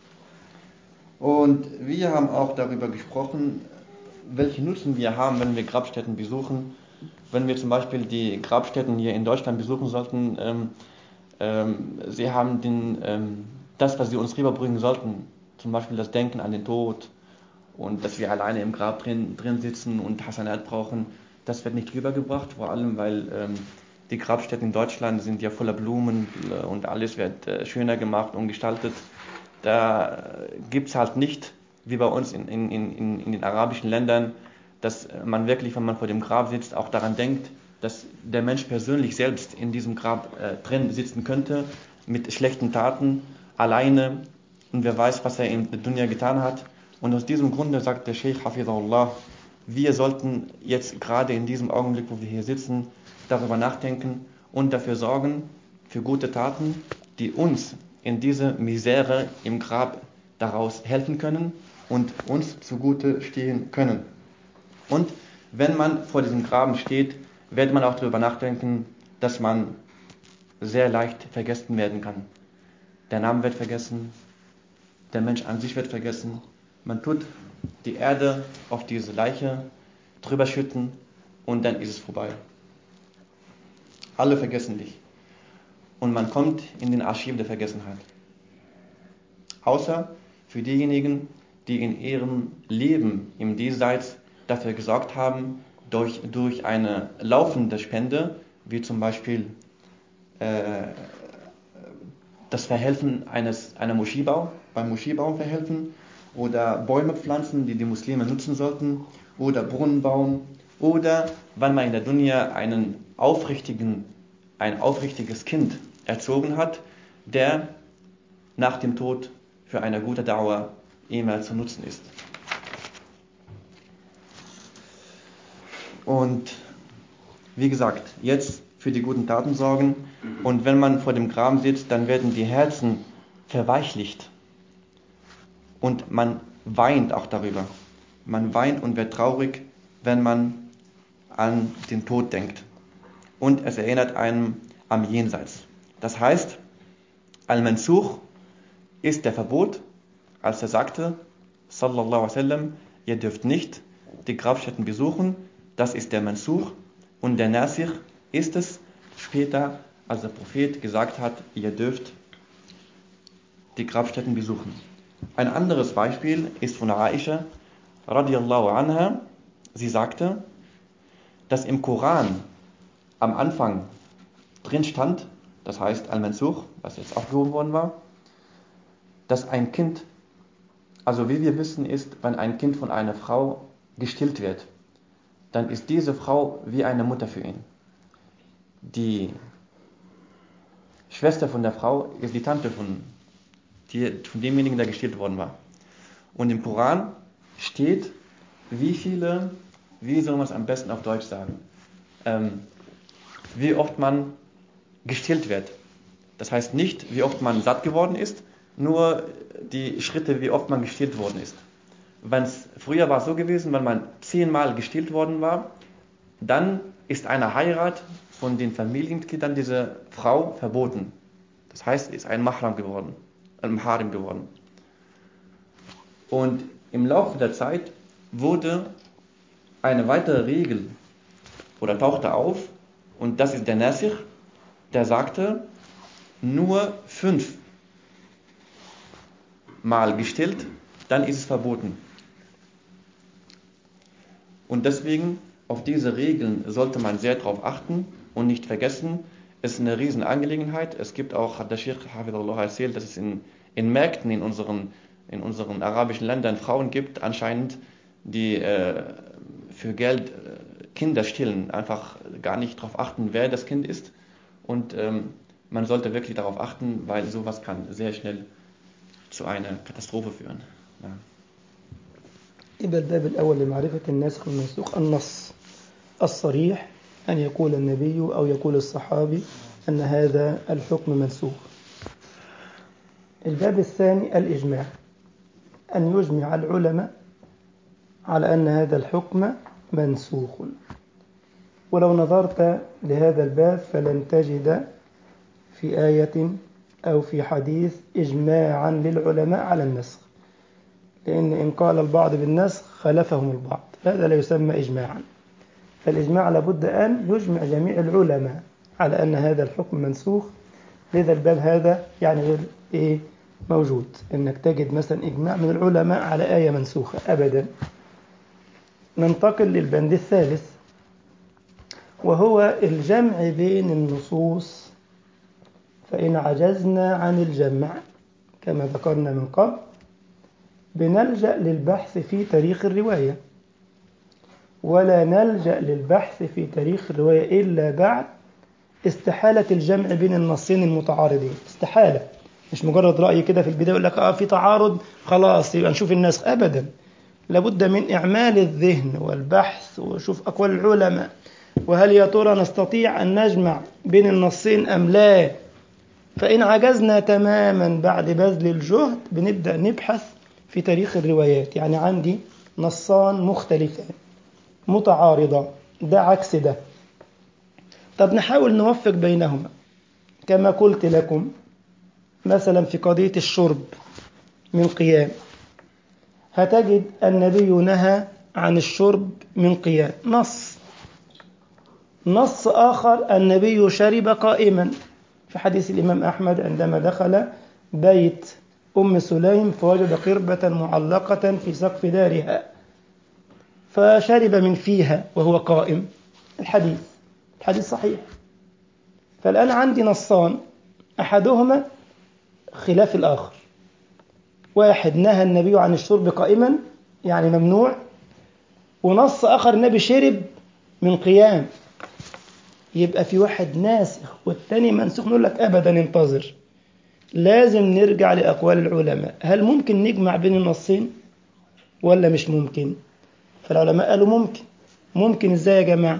Und wir haben auch darüber gesprochen, welchen Nutzen wir haben, wenn wir Grabstätten besuchen. Wenn wir zum Beispiel die Grabstätten hier in Deutschland besuchen sollten, ähm, ähm, sie haben den, ähm, das, was sie uns rüberbringen sollten, zum Beispiel das Denken an den Tod und dass wir alleine im Grab drin, drin sitzen und Hasanat brauchen, das wird nicht rübergebracht, vor allem weil ähm, die Grabstätten in Deutschland sind ja voller Blumen äh, und alles wird äh, schöner gemacht und gestaltet. Da äh, gibt es halt nicht, wie bei uns in, in, in, in den arabischen Ländern, dass man wirklich, wenn man vor dem Grab sitzt, auch daran denkt, dass der Mensch persönlich selbst in diesem Grab äh, drin sitzen könnte, mit schlechten Taten, alleine und wer weiß, was er in der Dunya getan hat. Und aus diesem Grunde sagt der Sheikh Hafizahullah, wir sollten jetzt gerade in diesem Augenblick, wo wir hier sitzen, darüber nachdenken und dafür sorgen, für gute Taten, die uns in diese Misere im Grab daraus helfen können und uns zugute stehen können. Und wenn man vor diesem Graben steht, wird man auch darüber nachdenken, dass man sehr leicht vergessen werden kann. Der Name wird vergessen, der Mensch an sich wird vergessen. Man tut die Erde auf diese Leiche drüber schütten und dann ist es vorbei. Alle vergessen dich. Und man kommt in den Archiv der Vergessenheit. Außer für diejenigen, die in ihrem Leben im Diesseits dafür gesorgt haben, durch, durch eine laufende Spende, wie zum Beispiel äh, das Verhelfen eines, einer Moscheebau, beim Moscheebau verhelfen, oder Bäume pflanzen, die die Muslime nutzen sollten, oder Brunnen bauen, oder wenn man in der Dunya einen aufrichtigen, ein aufrichtiges Kind erzogen hat, der nach dem Tod für eine gute Dauer immer zu nutzen ist. Und wie gesagt, jetzt für die guten Taten sorgen. Und wenn man vor dem Grab sitzt, dann werden die Herzen verweichlicht. Und man weint auch darüber. Man weint und wird traurig, wenn man an den Tod denkt. Und es erinnert einem am Jenseits. Das heißt, Al-Mansuch ist der Verbot, als er sagte, sallallahu alaihi wasallam, ihr dürft nicht die Grabstätten besuchen, das ist der Mansuch. Und der Nasir ist es später, als der Prophet gesagt hat, ihr dürft die Grabstätten besuchen. Ein anderes Beispiel ist von Aisha radiallahu anha. Sie sagte, dass im Koran am Anfang drin stand, das heißt Al-Mansuch, was jetzt aufgehoben worden war, dass ein Kind, also wie wir wissen ist, wenn ein Kind von einer Frau gestillt wird, dann ist diese Frau wie eine Mutter für ihn. Die Schwester von der Frau ist die Tante von, die, von demjenigen, der gestillt worden war. Und im Koran steht, wie viele, wie soll man es am besten auf Deutsch sagen, ähm, wie oft man gestillt wird. Das heißt nicht, wie oft man satt geworden ist, nur die Schritte, wie oft man gestillt worden ist. Wenn's, früher war es so gewesen, wenn man zehnmal gestillt worden war, dann ist eine Heirat von den Familienkindern dieser Frau verboten. Das heißt, ist ein Mahram geworden, ein Harim geworden. Und im Laufe der Zeit wurde eine weitere Regel oder tauchte auf, und das ist der Nasir, der sagte, nur fünf Mal gestillt, dann ist es verboten. Und deswegen, auf diese Regeln sollte man sehr darauf achten und nicht vergessen, es ist eine Riesenangelegenheit. Es gibt auch, hat der Sheikh Hafidullah erzählt, dass es in, in Märkten in unseren, in unseren arabischen Ländern Frauen gibt, anscheinend, die äh, für Geld äh, Kinder stillen, einfach gar nicht darauf achten, wer das Kind ist. Und ähm, man sollte wirklich darauf achten, weil sowas kann sehr schnell zu einer Katastrophe führen. Ja. يبقى الباب الأول لمعرفة الناسخ والمنسوخ النص الصريح أن يقول النبي أو يقول الصحابي أن هذا الحكم منسوخ الباب الثاني الإجماع أن يجمع العلماء على أن هذا الحكم منسوخ ولو نظرت لهذا الباب فلن تجد في آية أو في حديث إجماعا للعلماء على النسخ لأن إن قال البعض بالنسخ خلفهم البعض هذا لا يسمى إجماعا فالإجماع لابد أن يجمع جميع العلماء على أن هذا الحكم منسوخ لذا الباب هذا يعني غير إيه موجود إنك تجد مثلا إجماع من العلماء على آية منسوخة أبدا ننتقل للبند الثالث وهو الجمع بين النصوص فإن عجزنا عن الجمع كما ذكرنا من قبل بنلجأ للبحث في تاريخ الرواية ولا نلجأ للبحث في تاريخ الرواية إلا بعد استحالة الجمع بين النصين المتعارضين استحالة مش مجرد رأي كده في البداية يقول لك اه في تعارض خلاص يبقى نشوف الناس أبدا لابد من إعمال الذهن والبحث وشوف أقوال العلماء وهل يا ترى نستطيع أن نجمع بين النصين أم لا فإن عجزنا تماما بعد بذل الجهد بنبدأ نبحث في تاريخ الروايات يعني عندي نصان مختلفان متعارضان ده عكس ده طب نحاول نوفق بينهما كما قلت لكم مثلا في قضية الشرب من قيام هتجد النبي نهى عن الشرب من قيام نص نص آخر النبي شرب قائما في حديث الإمام أحمد عندما دخل بيت أم سليم فوجد قربة معلقة في سقف دارها فشرب من فيها وهو قائم الحديث الحديث صحيح فالآن عندي نصان أحدهما خلاف الآخر واحد نهى النبي عن الشرب قائما يعني ممنوع ونص آخر النبي شرب من قيام يبقى في واحد ناسخ والتاني منسوخ نقول لك أبدا انتظر لازم نرجع لأقوال العلماء هل ممكن نجمع بين النصين ولا مش ممكن فالعلماء قالوا ممكن ممكن ازاي يا جماعة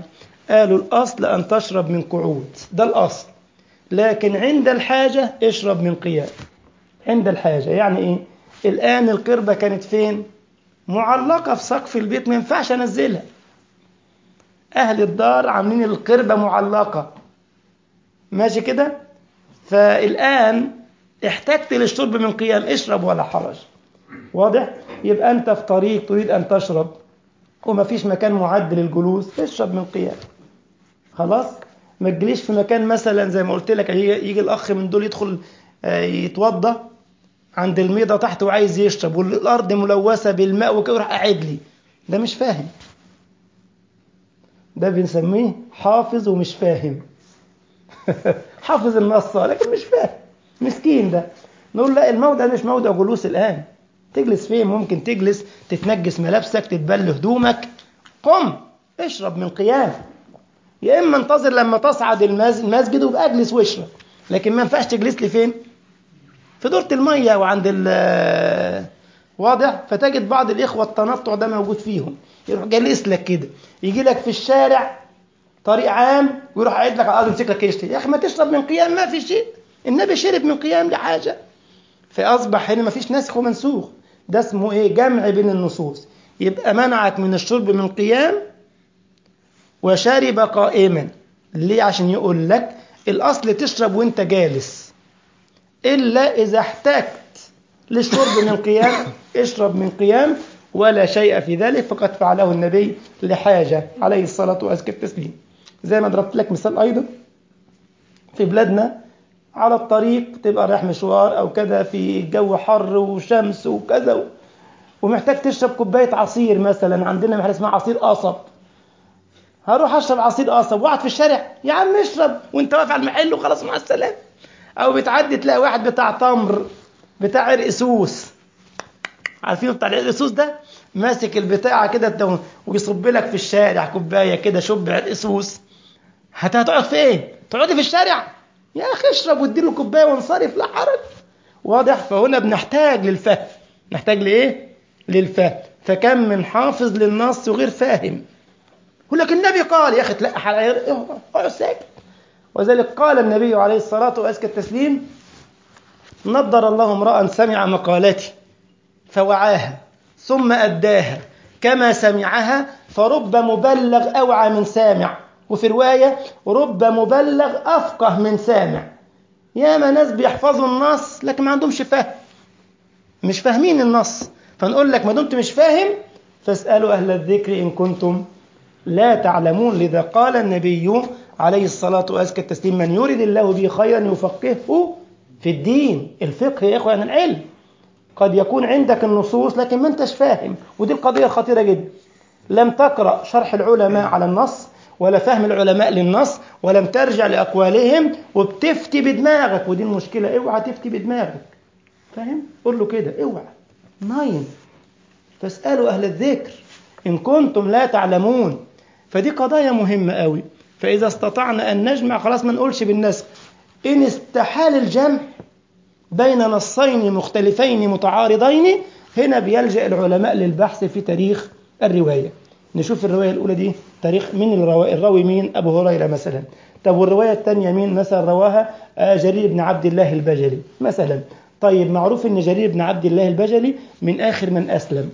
قالوا الأصل أن تشرب من قعود ده الأصل لكن عند الحاجة اشرب من قيام عند الحاجة يعني إيه الآن القربة كانت فين معلقة في سقف البيت ما ينفعش أنزلها أهل الدار عاملين القربة معلقة ماشي كده فالآن احتجت للشرب من قيام اشرب ولا حرج واضح يبقى أنت في طريق تريد أن تشرب وما فيش مكان معد للجلوس اشرب من قيام خلاص ما تجليش في مكان مثلا زي ما قلت لك يجي الأخ من دول يدخل يتوضى عند الميضة تحت وعايز يشرب والأرض ملوثة بالماء وكده يروح قاعد لي ده مش فاهم ده بنسميه حافظ ومش فاهم حافظ النص لكن مش فاهم مسكين ده نقول لا الموضع مش موضع جلوس الآن تجلس فين ممكن تجلس تتنجس ملابسك تتبل هدومك قم اشرب من قيام يا إما انتظر لما تصعد المسجد وابقى اجلس واشرب لكن ما ينفعش تجلس لي فين في دورة المية وعند ال واضح فتجد بعض الإخوة التنطع ده موجود فيهم يروح جالس لك كده يجي لك في الشارع طريق عام ويروح قاعد لك على الأرض يمسك لك يشتي يا أخي ما تشرب من قيام ما في شيء النبي شرب من قيام لحاجة فأصبح هنا ما فيش ناسخ ومنسوخ ده اسمه إيه جمع بين النصوص يبقى منعك من الشرب من قيام وشرب قائما ليه عشان يقول لك الأصل تشرب وانت جالس إلا إذا احتجت للشرب من قيام اشرب من قيام ولا شيء في ذلك فقد فعله النبي لحاجة عليه الصلاة وأزكى التسليم زي ما ضربت لك مثال أيضا في بلادنا على الطريق تبقى رايح مشوار أو كذا في جو حر وشمس وكذا ومحتاج تشرب كوباية عصير مثلا عندنا محل اسمها عصير قصب هروح اشرب عصير قصب واقعد في الشارع يا عم اشرب وانت واقف على المحل وخلاص مع السلامه او بتعدي تلاقي واحد بتاع تمر بتاع عرقسوس عارفين بتاع العرقسوس ده ماسك البتاعه كده ويصب لك في الشارع كوبايه كده شب عرقسوس هتقعد فين تقعدي في الشارع يا اخي اشرب واديله كوبايه وانصرف لا حرج واضح فهنا بنحتاج للفهم نحتاج لايه للفهم فكم من حافظ للنص وغير فاهم يقول لك النبي قال يا اخي تلقح على اقعد ساكت وذلك قال النبي عليه الصلاة وأزكى التسليم نضر الله امرأ سمع مقالتي فوعاها ثم أداها كما سمعها فرب مبلغ أوعى من سامع وفي رواية رب مبلغ أفقه من سامع ياما ناس بيحفظوا النص لكن ما عندهمش فهم مش فاهمين النص فنقول لك ما دمت مش فاهم فاسألوا أهل الذكر إن كنتم لا تعلمون لذا قال النبي عليه الصلاة وأزكى التسليم من يريد الله به خيرا يفقهه في الدين الفقه يا إخوان العلم قد يكون عندك النصوص لكن ما انتش فاهم ودي القضية الخطيرة جدا لم تقرأ شرح العلماء على النص ولا فهم العلماء للنص ولم ترجع لأقوالهم وبتفتي بدماغك ودي المشكلة اوعى تفتي بدماغك فاهم؟ قول له كده اوعى ناين فاسألوا أهل الذكر إن كنتم لا تعلمون فدي قضايا مهمة قوي فإذا استطعنا أن نجمع خلاص ما نقولش بالنسخ إن استحال الجمع بين نصين مختلفين متعارضين هنا بيلجأ العلماء للبحث في تاريخ الرواية نشوف الرواية الأولى دي تاريخ مين الراوي, الراوي مين أبو هريرة مثلا طب والرواية الثانية مين مثلا رواها جرير بن عبد الله البجلي مثلا طيب معروف أن جرير بن عبد الله البجلي من آخر من أسلم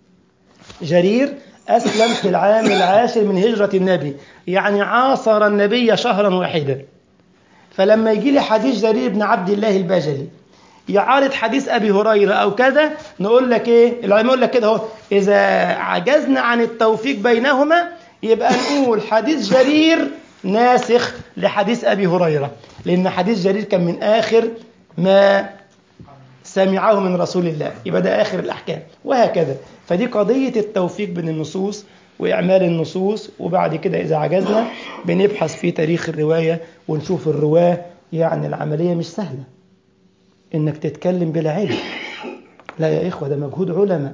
جرير أسلم في العام العاشر من هجرة النبي يعني عاصر النبي شهرا واحدا فلما يجي لي حديث جرير بن عبد الله البجلي يعارض حديث أبي هريرة أو كذا نقول لك إيه العلماء يقول لك كده اهو إذا عجزنا عن التوفيق بينهما يبقى نقول حديث جرير ناسخ لحديث أبي هريرة لأن حديث جرير كان من آخر ما سمعه من رسول الله يبقى ده آخر الأحكام وهكذا فدي قضية التوفيق بين النصوص وإعمال النصوص وبعد كده إذا عجزنا بنبحث في تاريخ الرواية ونشوف الرواة يعني العملية مش سهلة إنك تتكلم بلا علم لا يا إخوة ده مجهود علماء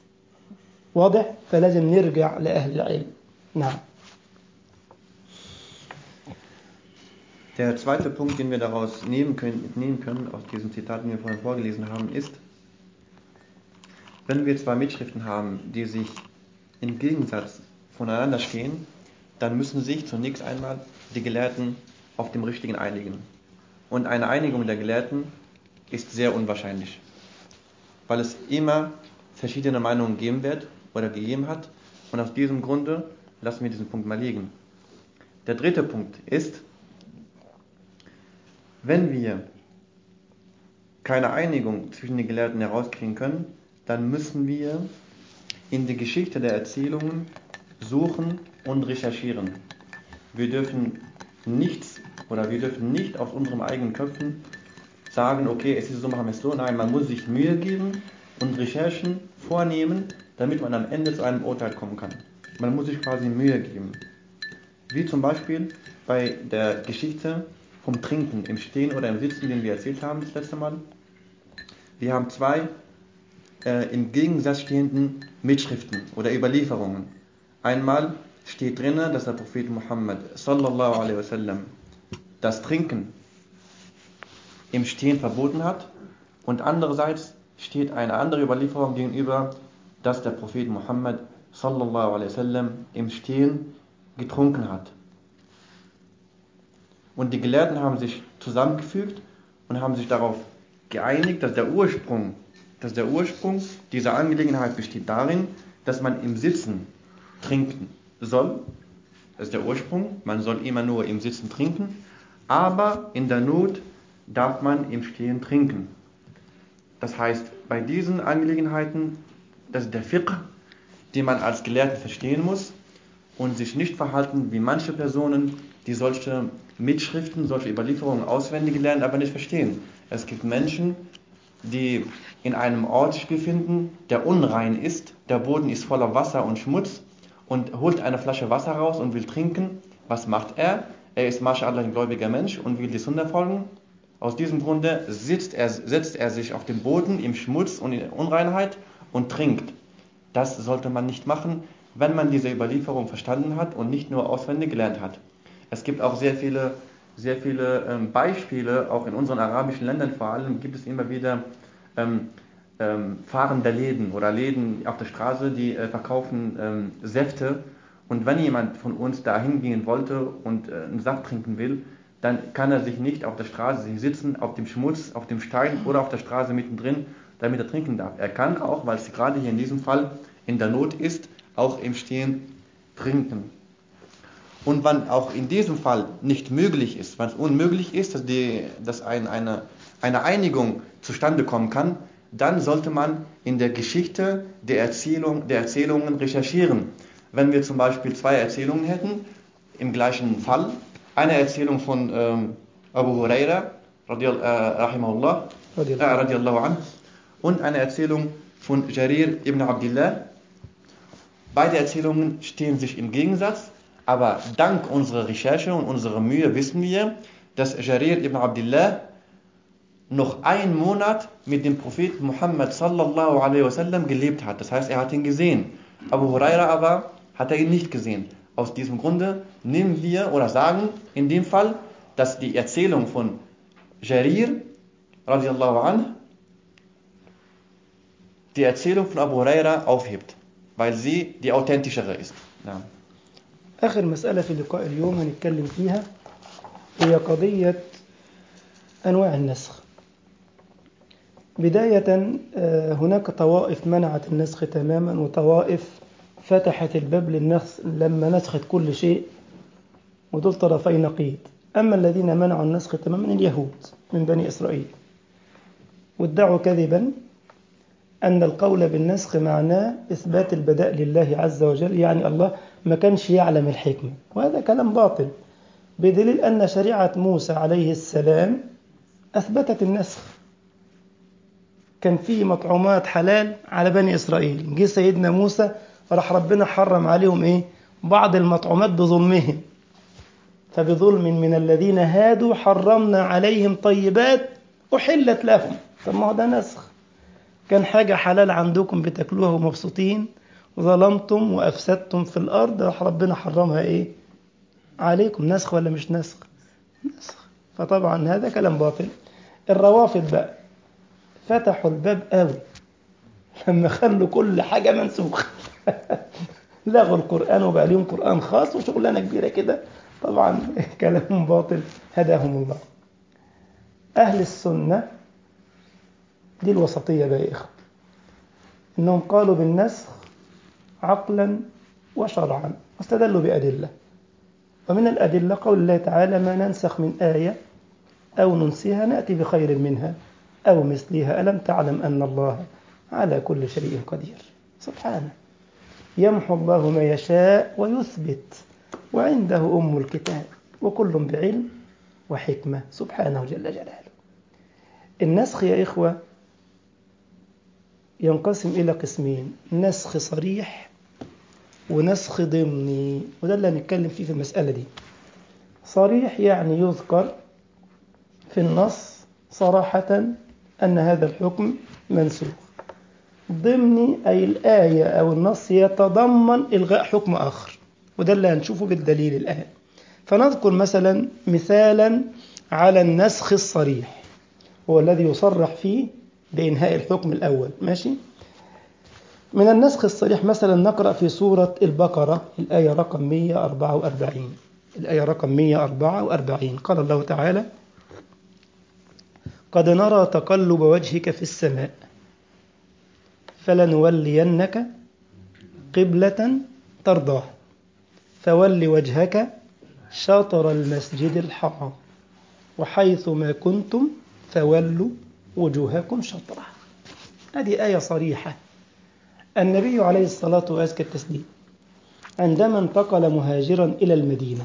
واضح فلازم نرجع لأهل العلم نعم Der zweite Punkt, den wir daraus nehmen können, entnehmen können, aus diesem Zitat, den wir vorhin vorgelesen haben, ist, wenn wir zwei Mitschriften haben, die sich im Gegensatz voneinander stehen, dann müssen sich zunächst einmal die Gelehrten auf dem Richtigen einigen. Und eine Einigung der Gelehrten ist sehr unwahrscheinlich, weil es immer verschiedene Meinungen geben wird oder gegeben hat. Und aus diesem Grunde lassen wir diesen Punkt mal liegen. Der dritte Punkt ist, wenn wir keine Einigung zwischen den Gelehrten herauskriegen können, dann müssen wir in die Geschichte der Erzählungen suchen und recherchieren. Wir dürfen nichts oder wir dürfen nicht aus unseren eigenen Köpfen sagen, okay, es ist so, machen wir es so. Nein, man muss sich Mühe geben und Recherchen vornehmen, damit man am Ende zu einem Urteil kommen kann. Man muss sich quasi Mühe geben. Wie zum Beispiel bei der Geschichte vom Trinken im Stehen oder im Sitzen, den wir erzählt haben das letzte Mal. Wir haben zwei äh, im Gegensatz stehenden Mitschriften oder Überlieferungen. Einmal steht drinnen, dass der Prophet Muhammad sallallahu alaihi wasallam das Trinken im Stehen verboten hat und andererseits steht eine andere Überlieferung gegenüber, dass der Prophet Muhammad sallallahu alaihi wasallam im Stehen getrunken hat. Und die Gelehrten haben sich zusammengefügt und haben sich darauf geeinigt, dass der Ursprung, dass der Ursprung dieser Angelegenheit besteht darin, dass man im Sitzen trinken soll. Das ist der Ursprung. Man soll immer nur im Sitzen trinken, aber in der Not darf man im Stehen trinken. Das heißt, bei diesen Angelegenheiten, das ist der Fiqh, den man als Gelehrten verstehen muss und sich nicht verhalten wie manche Personen, die solche Mitschriften, solche Überlieferungen auswendig lernen, aber nicht verstehen. Es gibt Menschen, die in einem Ort sich befinden, der unrein ist, der Boden ist voller Wasser und Schmutz und holt eine Flasche Wasser raus und will trinken. Was macht er? Er ist mashallah ein gläubiger Mensch und will die Sunna folgen. Aus diesem Grunde sitzt er, setzt er sich auf den Boden im Schmutz und in Unreinheit und trinkt. Das sollte man nicht machen, wenn man diese Überlieferung verstanden hat und nicht nur auswendig gelernt hat. Es gibt auch sehr viele, sehr viele ähm, Beispiele, auch in unseren arabischen Ländern vor allem, gibt es immer wieder ähm, ähm, fahrende Läden oder Läden auf der Straße, die äh, verkaufen ähm, Säfte. Und wenn jemand von uns da hingehen wollte und äh, einen Saft trinken will, dann kann er sich nicht auf der Straße sitzen, auf dem Schmutz, auf dem Stein oder auf der Straße mittendrin, damit er trinken darf. Er kann auch, weil es gerade hier in diesem Fall in der Not ist, auch im Stehen trinken. Und wenn auch in diesem Fall nicht möglich ist, wenn es unmöglich ist, dass, die, dass ein, eine, eine Einigung zustande kommen kann, dann sollte man in der Geschichte der, Erzählung, der Erzählungen recherchieren. Wenn wir zum Beispiel zwei Erzählungen hätten, im gleichen Fall, eine Erzählung von ähm, Abu Huraira, radial, äh, rahimahullah, äh, radiallahu anh, und eine Erzählung von Jarir ibn Abdullah. Beide Erzählungen stehen sich im Gegensatz, aber dank unserer Recherche und unserer Mühe wissen wir, dass Jarir ibn Abdullah noch einen Monat mit dem Propheten Muhammad sallallahu alaihi wasallam gelebt hat. Das heißt, er hat ihn gesehen. Abu Huraira aber hat er ihn nicht gesehen. Aus diesem Grunde nehmen wir oder sagen in dem Fall, dass die Erzählung von Jarir radiallahu anh die Erzählung von Abu Huraira aufhebt, weil sie die authentischere ist. Ja. آخر مسألة في لقاء اليوم هنتكلم فيها هي قضية أنواع النسخ بداية هناك طوائف منعت النسخ تماما وطوائف فتحت الباب للنسخ لما نسخت كل شيء ودول طرفي نقيض أما الذين منعوا النسخ تماما اليهود من بني إسرائيل وادعوا كذبا أن القول بالنسخ معناه إثبات البداء لله عز وجل يعني الله ما كانش يعلم الحكمة وهذا كلام باطل بدليل أن شريعة موسى عليه السلام أثبتت النسخ كان في مطعومات حلال على بني إسرائيل جه سيدنا موسى راح ربنا حرم عليهم إيه بعض المطعومات بظلمهم فبظلم من الذين هادوا حرمنا عليهم طيبات أحلت لهم طب ما هو ده نسخ كان حاجة حلال عندكم بتاكلوها ومبسوطين ظلمتم وأفسدتم في الأرض راح ربنا حرمها إيه عليكم نسخ ولا مش نسخ نسخ فطبعا هذا كلام باطل الروافض بقى فتحوا الباب قوي لما خلوا كل حاجة منسوخة لغوا القرآن وبقى لهم قرآن خاص وشغلانة كبيرة كده طبعا كلام باطل هداهم الله أهل السنة دي الوسطية بقى يا إخوة إنهم قالوا بالنسخ عقلا وشرعا واستدلوا بأدلة ومن الأدلة قول الله تعالى ما ننسخ من آية أو ننسيها نأتي بخير منها أو مثلها ألم تعلم أن الله على كل شيء قدير سبحانه يمحو الله ما يشاء ويثبت وعنده أم الكتاب وكل بعلم وحكمة سبحانه جل جلاله النسخ يا إخوة ينقسم إلى قسمين نسخ صريح ونسخ ضمني وده اللي هنتكلم فيه في المسألة دي صريح يعني يذكر في النص صراحة أن هذا الحكم منسوخ ضمني أي الآية أو النص يتضمن إلغاء حكم آخر وده اللي هنشوفه بالدليل الآن فنذكر مثلا مثالا على النسخ الصريح هو الذي يصرح فيه بإنهاء الحكم الأول ماشي من النسخ الصريح مثلا نقرأ في سورة البقرة الآية رقم 144 الآية رقم 144 قال الله تعالى قد نرى تقلب وجهك في السماء فلنولينك قبلة ترضاها فول وجهك شطر المسجد الحرام وحيث ما كنتم فولوا وجوهكم شطره هذه آية صريحة النبي عليه الصلاة وأزكى التسليم عندما انتقل مهاجرا إلى المدينة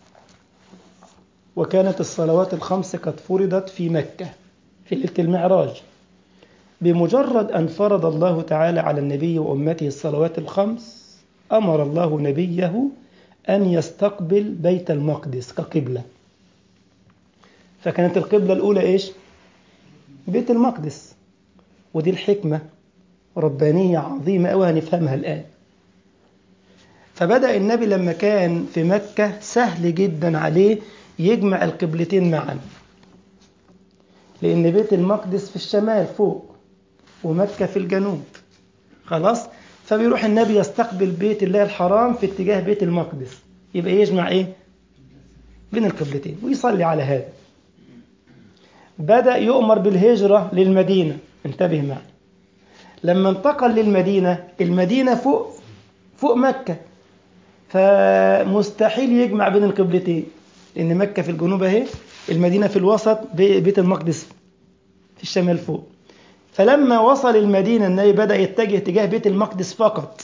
وكانت الصلوات الخمس قد فرضت في مكة في ليلة المعراج بمجرد أن فرض الله تعالى على النبي وأمته الصلوات الخمس أمر الله نبيه أن يستقبل بيت المقدس كقبلة فكانت القبلة الأولى إيش؟ بيت المقدس ودي الحكمة ربانية عظيمة أوي هنفهمها الآن فبدأ النبي لما كان في مكة سهل جدا عليه يجمع القبلتين معا لأن بيت المقدس في الشمال فوق ومكة في الجنوب خلاص فبيروح النبي يستقبل بيت الله الحرام في اتجاه بيت المقدس يبقى يجمع ايه بين القبلتين ويصلي على هذا بدأ يؤمر بالهجرة للمدينة انتبه معي لما انتقل للمدينة المدينة فوق فوق مكة فمستحيل يجمع بين القبلتين لأن مكة في الجنوب اهي المدينة في الوسط بيت المقدس في الشمال فوق فلما وصل المدينة النبي بدأ يتجه تجاه بيت المقدس فقط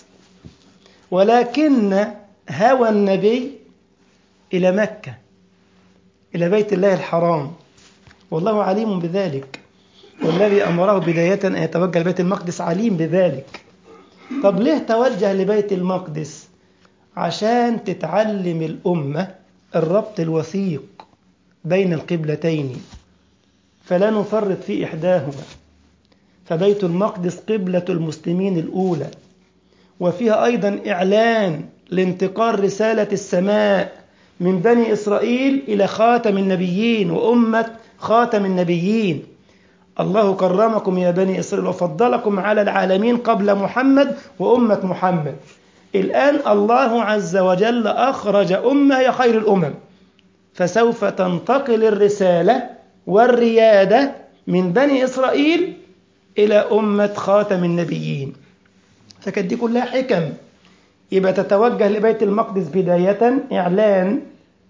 ولكن هوى النبي إلى مكة إلى بيت الله الحرام والله عليم بذلك والذي أمره بداية أن يتوجه لبيت المقدس عليم بذلك طب ليه توجه لبيت المقدس عشان تتعلم الأمة الربط الوثيق بين القبلتين فلا نفرط في إحداهما فبيت المقدس قبلة المسلمين الأولى وفيها أيضا إعلان لانتقال رسالة السماء من بني إسرائيل إلى خاتم النبيين وأمة خاتم النبيين الله كرمكم يا بني إسرائيل وفضلكم على العالمين قبل محمد وأمة محمد الآن الله عز وجل أخرج أمة هي خير الأمم فسوف تنتقل الرسالة والريادة من بني إسرائيل إلى أمة خاتم النبيين فكانت دي كلها حكم يبقى تتوجه لبيت المقدس بداية إعلان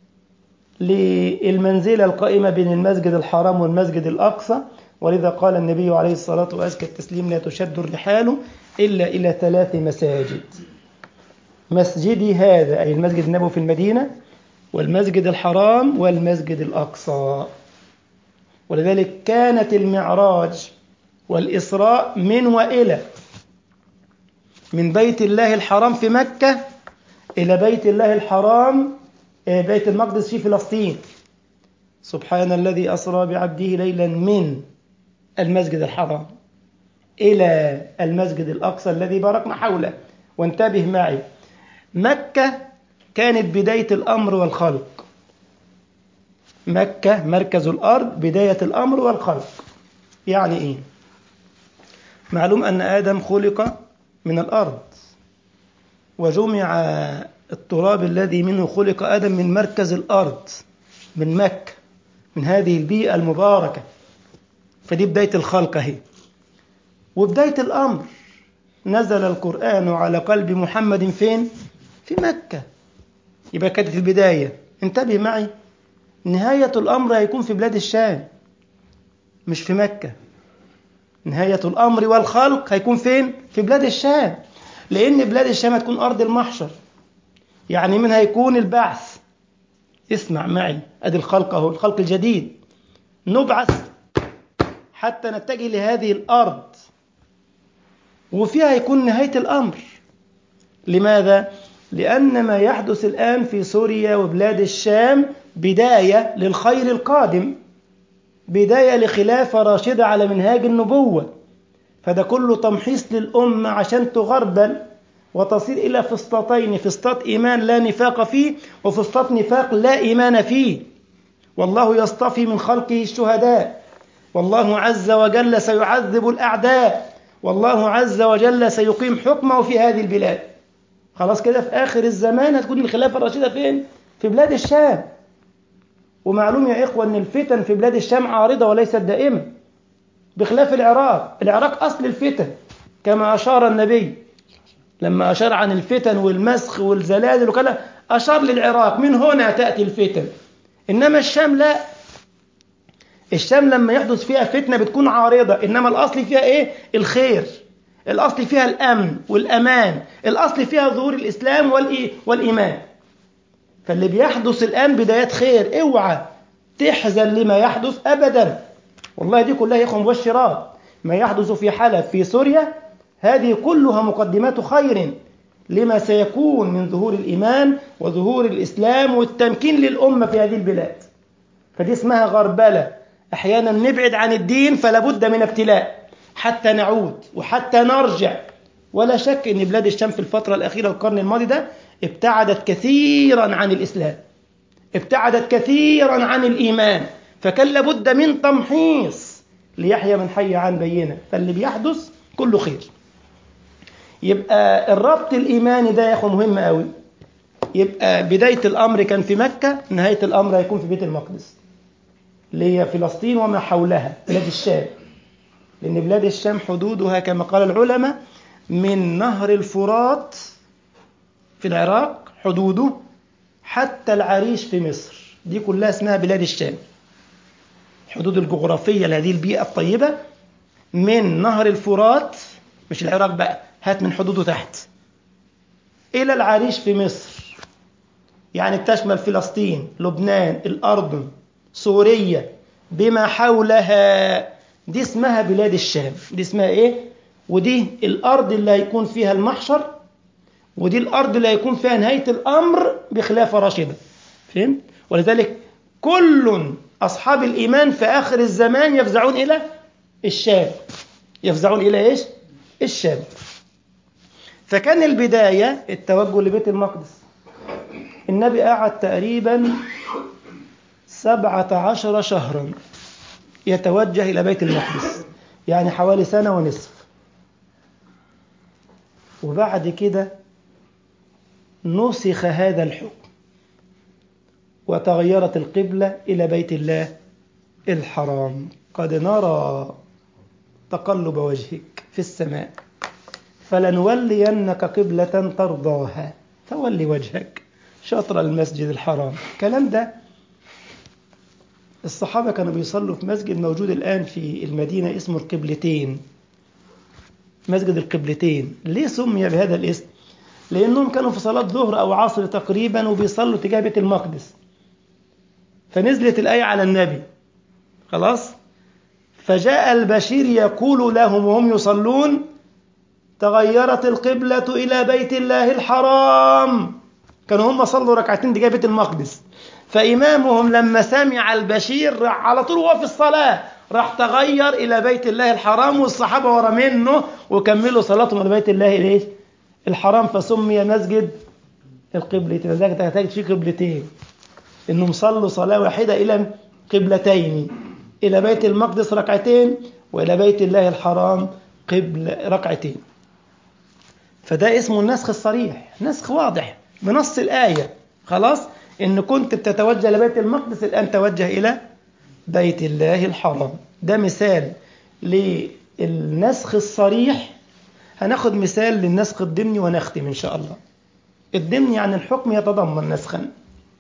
للمنزلة القائمة بين المسجد الحرام والمسجد الأقصى ولذا قال النبي عليه الصلاة وأزكى التسليم لا تشد الرحال إلا إلى ثلاث مساجد مسجدي هذا أي المسجد النبوي في المدينة والمسجد الحرام والمسجد الأقصى ولذلك كانت المعراج والإسراء من وإلى من بيت الله الحرام في مكة إلى بيت الله الحرام بيت المقدس في فلسطين سبحان الذي أسرى بعبده ليلا من المسجد الحرام إلى المسجد الأقصى الذي باركنا حوله وانتبه معي مكة كانت بداية الأمر والخلق مكة مركز الأرض بداية الأمر والخلق يعني إيه معلوم أن آدم خلق من الأرض وجمع التراب الذي منه خلق آدم من مركز الأرض من مكة من هذه البيئة المباركة فدي بداية الخلق اهي وبداية الأمر نزل القرآن على قلب محمد فين؟ في مكة يبقى كانت البداية انتبه معي نهاية الأمر هيكون في بلاد الشام مش في مكة نهاية الأمر والخلق هيكون فين؟ في بلاد الشام لأن بلاد الشام هتكون أرض المحشر يعني من هيكون البعث اسمع معي أدي الخلق أهو الخلق الجديد نبعث حتى نتجه لهذه الأرض وفيها يكون نهاية الأمر لماذا؟ لأن ما يحدث الآن في سوريا وبلاد الشام بداية للخير القادم بداية لخلافة راشدة على منهاج النبوة فده كله تمحيص للأمة عشان تغربل وتصير إلى فسطاطين فسطاط إيمان لا نفاق فيه وفسطاط نفاق لا إيمان فيه والله يصطفي من خلقه الشهداء والله عز وجل سيعذب الأعداء والله عز وجل سيقيم حكمه في هذه البلاد خلاص كده في آخر الزمان هتكون الخلافة الراشدة فين؟ في بلاد الشام ومعلوم يا إخوة أن الفتن في بلاد الشام عارضة وليست دائمة بخلاف العراق العراق أصل الفتن كما أشار النبي لما أشار عن الفتن والمسخ والزلازل وكذا أشار للعراق من هنا تأتي الفتن إنما الشام لا الشام لما يحدث فيها فتنة بتكون عارضة إنما الأصل فيها إيه؟ الخير الأصل فيها الأمن والأمان الأصل فيها ظهور الإسلام والإي... والإيمان فاللي بيحدث الآن بدايات خير اوعى تحزن لما يحدث أبدا والله دي كلها يا إخوة مبشرات ما يحدث في حلب في سوريا هذه كلها مقدمات خير لما سيكون من ظهور الإيمان وظهور الإسلام والتمكين للأمة في هذه البلاد فدي اسمها غربلة أحيانا نبعد عن الدين فلا بد من ابتلاء حتى نعود وحتى نرجع ولا شك أن بلاد الشام في الفترة الأخيرة القرن الماضي ده ابتعدت كثيرا عن الإسلام ابتعدت كثيرا عن الإيمان فكان لابد من تمحيص ليحيى من حي عن بينه فاللي بيحدث كله خير يبقى الربط الإيماني ده يا أخو مهم قوي يبقى بداية الأمر كان في مكة نهاية الأمر هيكون في بيت المقدس اللي هي فلسطين وما حولها بلاد الشام لأن بلاد الشام حدودها كما قال العلماء من نهر الفرات في العراق حدوده حتى العريش في مصر دي كلها اسمها بلاد الشام الحدود الجغرافية لهذه البيئة الطيبة من نهر الفرات مش العراق بقى هات من حدوده تحت إلى العريش في مصر يعني تشمل فلسطين لبنان الأردن سوريا بما حولها دي اسمها بلاد الشام دي اسمها ايه ودي الأرض اللي هيكون فيها المحشر ودي الأرض اللي هيكون فيها نهاية الأمر بخلافة راشدة فهمت ولذلك كل أصحاب الإيمان في آخر الزمان يفزعون إلى الشام يفزعون إلى إيش الشام فكان البداية التوجه لبيت المقدس النبي قعد تقريبا سبعة عشر شهرا يتوجه إلى بيت المقدس يعني حوالي سنة ونصف وبعد كده نسخ هذا الحكم وتغيرت القبلة إلى بيت الله الحرام قد نرى تقلب وجهك في السماء فلنولينك قبلة ترضاها فولي وجهك شطر المسجد الحرام الكلام ده الصحابة كانوا بيصلوا في مسجد موجود الآن في المدينة اسمه القبلتين مسجد القبلتين ليه سمي بهذا الاسم لأنهم كانوا في صلاة ظهر أو عصر تقريبا وبيصلوا تجاه بيت المقدس فنزلت الآية على النبي خلاص فجاء البشير يقول لهم وهم يصلون تغيرت القبلة إلى بيت الله الحرام كانوا هم صلوا ركعتين تجاه بيت المقدس فإمامهم لما سمع البشير راح على طول وهو في الصلاة راح تغير إلى بيت الله الحرام والصحابة ورا منه وكملوا صلاتهم إلى بيت الله ليش؟ الحرام فسمي مسجد القبلتين لذلك تحتاج في قبلتين إنهم صلوا صلاة واحدة إلى قبلتين إلى بيت المقدس ركعتين وإلى بيت الله الحرام قبل ركعتين فده اسمه النسخ الصريح نسخ واضح بنص الآية خلاص إن كنت بتتوجه لبيت المقدس الآن توجه إلى بيت الله الحرام ده مثال للنسخ الصريح هناخد مثال للنسخ الضمني ونختم إن شاء الله الضمني عن الحكم يتضمن نسخا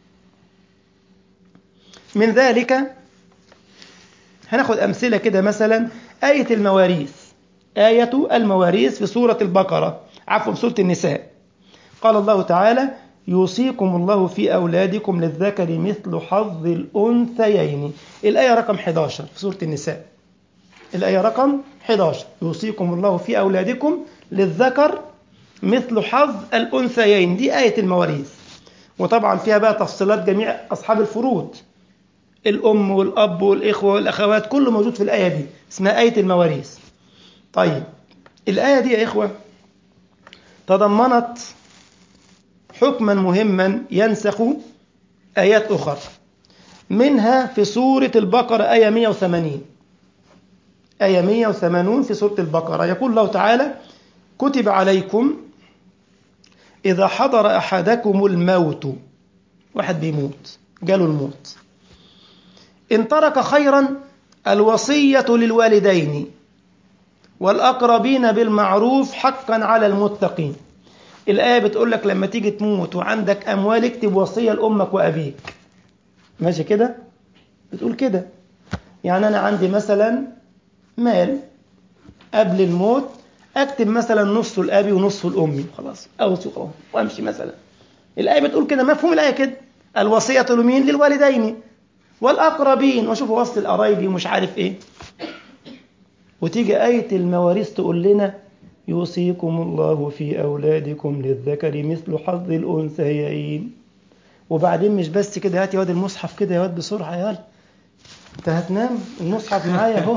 من ذلك هناخد أمثلة كده مثلا آية المواريث آية المواريث في سورة البقرة عفوا في سورة النساء قال الله تعالى يوصيكم الله في أولادكم للذكر مثل حظ الأنثيين الآية رقم 11 في سورة النساء الآية رقم 11 يوصيكم الله في أولادكم للذكر مثل حظ الأنثيين دي آية المواريث وطبعا فيها بقى تفصيلات جميع أصحاب الفروض الأم والأب والإخوة والأخوات كله موجود في الآية دي اسمها آية المواريث طيب الآية دي يا إخوة تضمنت حكما مهما ينسخ آيات أخرى منها في سورة البقرة آية 180 آية 180 في سورة البقرة يقول الله تعالى كتب عليكم إذا حضر أحدكم الموت واحد بيموت جاله الموت إن ترك خيرا الوصية للوالدين والأقربين بالمعروف حقا على المتقين الآية بتقول لك لما تيجي تموت وعندك أموال اكتب وصية لأمك وأبيك ماشي كده بتقول كده يعني أنا عندي مثلا مال قبل الموت أكتب مثلا نصه لأبي ونصه لأمي خلاص أو وأمشي مثلا الآية بتقول كده مفهوم الآية كده الوصية لمين للوالدين والأقربين وشوفوا وصل القرايبي ومش عارف إيه وتيجي آية المواريث تقول لنا يوصيكم الله في أولادكم للذكر مثل حظ الأنثيين وبعدين مش بس كده هات يا واد المصحف كده يا واد بسرعة يا واد أنت هتنام المصحف معايا أهو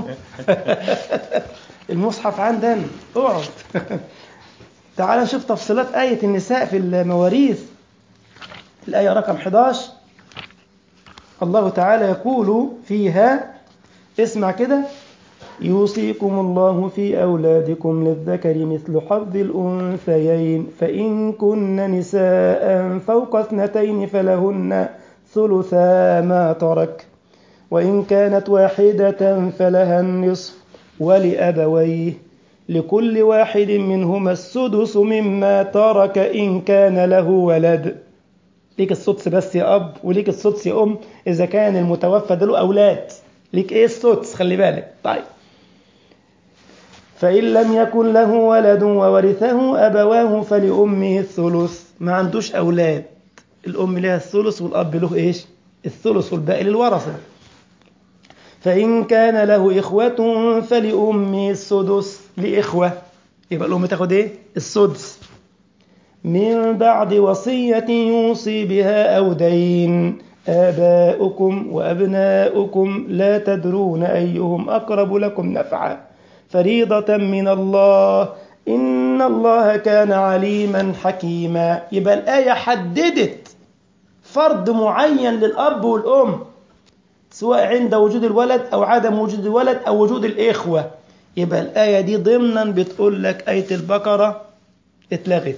المصحف عندنا اقعد تعال نشوف تفصيلات آية النساء في المواريث الآية رقم 11 الله تعالى يقول فيها اسمع كده يوصيكم الله في أولادكم للذكر مثل حظ الأنثيين فإن كن نساء فوق اثنتين فلهن ثلثا ما ترك وإن كانت واحدة فلها النصف ولأبويه لكل واحد منهما السدس مما ترك إن كان له ولد ليك السدس بس يا أب وليك السدس يا أم إذا كان المتوفى ده له أولاد ليك إيه السدس خلي بالك طيب فإن لم يكن له ولد وورثه أبواه فلأمه الثلث ما عندوش أولاد الأم لها الثلث والأب له إيش الثلث والباقي للورثة فإن كان له إخوة فلأمه السدس لإخوة يبقى الأم تاخد إيه السدس من بعد وصية يوصي بها أو دين آباؤكم وأبناؤكم لا تدرون أيهم أقرب لكم نفعا فريضة من الله إن الله كان عليما حكيما يبقى الآية حددت فرض معين للأب والأم سواء عند وجود الولد أو عدم وجود الولد أو وجود الإخوة يبقى الآية دي ضمنا بتقول لك آية البقرة اتلغت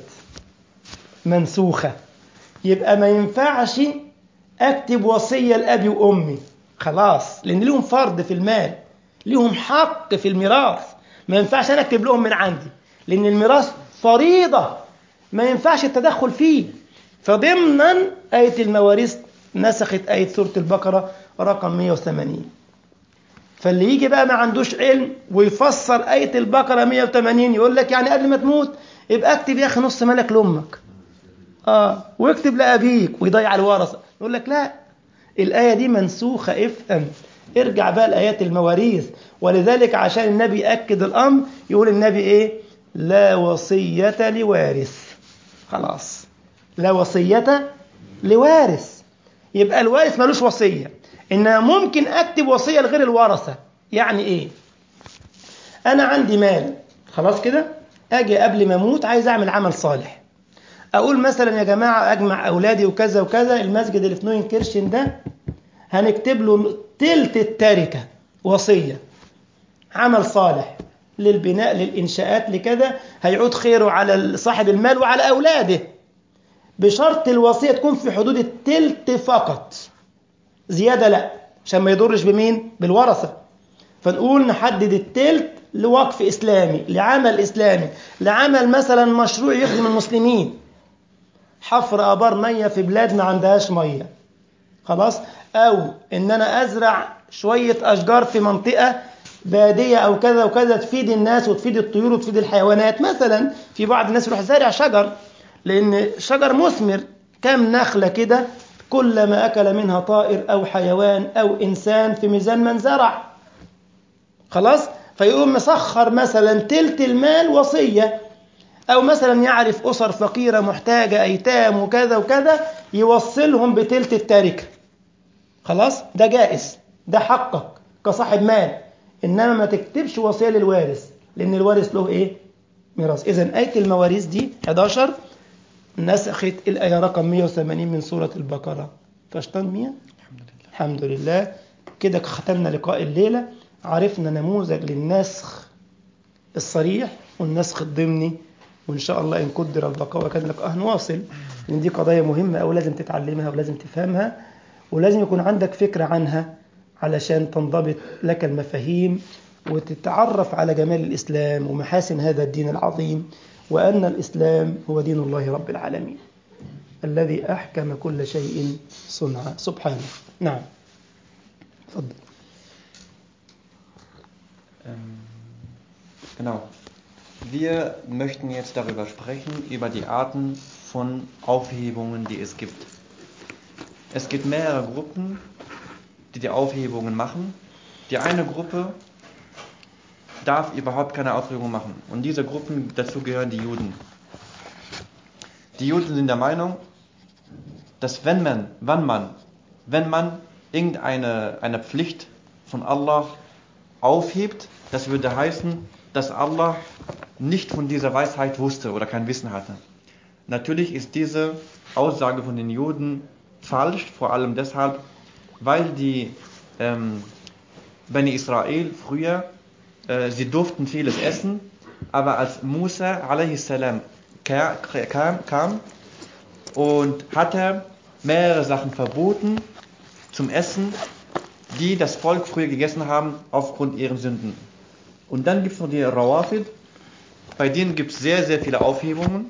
منسوخة يبقى ما ينفعش أكتب وصية لأبي وأمي خلاص لأن لهم فرض في المال لهم حق في الميراث ما ينفعش أنا أكتب لهم من عندي لأن الميراث فريضة ما ينفعش التدخل فيه فضمنا آية المواريث نسخت آية سورة البقرة رقم 180 فاللي يجي بقى ما عندوش علم ويفسر آية البقرة 180 يقول لك يعني قبل ما تموت يبقى اكتب يا أخي نص ملك لأمك آه واكتب لأبيك ويضيع الورثة يقول لك لا الآية دي منسوخة افهم ارجع بقى لآيات المواريث ولذلك عشان النبي يأكد الأمر يقول النبي إيه لا وصية لوارث خلاص لا وصية لوارث يبقى الوارث ملوش وصية إنما ممكن أكتب وصية لغير الورثة يعني إيه أنا عندي مال خلاص كده أجي قبل ما أموت عايز أعمل عمل صالح أقول مثلا يا جماعة أجمع أولادي وكذا وكذا المسجد اللي في نوين كيرشن ده هنكتب له تلت التركة وصية عمل صالح للبناء للإنشاءات لكذا هيعود خيره على صاحب المال وعلى أولاده بشرط الوصية تكون في حدود التلت فقط زيادة لا عشان ما يضرش بمين بالورثة فنقول نحدد التلت لوقف إسلامي لعمل إسلامي لعمل مثلا مشروع يخدم المسلمين حفر آبار مية في بلاد ما عندهاش مية خلاص أو إن أنا أزرع شوية أشجار في منطقة بادية أو كذا وكذا تفيد الناس وتفيد الطيور وتفيد الحيوانات مثلا في بعض الناس يروح زارع شجر لأن شجر مثمر كم نخلة كده كلما أكل منها طائر أو حيوان أو إنسان في ميزان من زرع خلاص فيقوم مسخر مثلا تلت المال وصية أو مثلا يعرف أسر فقيرة محتاجة أيتام وكذا وكذا يوصلهم بتلت التركة خلاص ده جائز ده حقك كصاحب مال إنما ما تكتبش وصية للوارث لأن الوارث له إيه؟ ميراث إذا آية المواريث دي 11 نسخت الآية رقم 180 من سورة البقرة فاشتن 100 الحمد لله كده ختمنا لقاء الليلة عرفنا نموذج للنسخ الصريح والنسخ الضمني وإن شاء الله إن قدر البقاء وكان لك هنواصل لأن دي قضايا مهمة أو لازم تتعلمها ولازم تفهمها ولازم يكون عندك فكرة عنها علشان تنضبط لك المفاهيم وتتعرف على جمال الإسلام ومحاسن هذا الدين العظيم وأن الإسلام هو دين الله رب العالمين الذي أحكم كل شيء صنعا سبحانه نعم تفضل Ähm, genau. Wir möchten jetzt darüber sprechen, über die Arten von Aufhebungen, die es gibt. Es gibt mehrere Gruppen, die die Aufhebungen machen. Die eine Gruppe darf überhaupt keine Aufhebung machen. Und diese Gruppen, dazu gehören die Juden. Die Juden sind der Meinung, dass wenn man, wann man, wenn man irgendeine eine Pflicht von Allah aufhebt, das würde heißen, dass Allah nicht von dieser Weisheit wusste oder kein Wissen hatte. Natürlich ist diese Aussage von den Juden falsch, vor allem deshalb, weil die ähm, Bani Israel früher, äh, sie durften vieles essen, aber als Musa a.s. Kam, kam und hatte mehrere Sachen verboten zum Essen, die das Volk früher gegessen haben aufgrund ihren Sünden. Und dann gibt es noch die Rawafid, bei denen gibt es sehr, sehr viele Aufhebungen.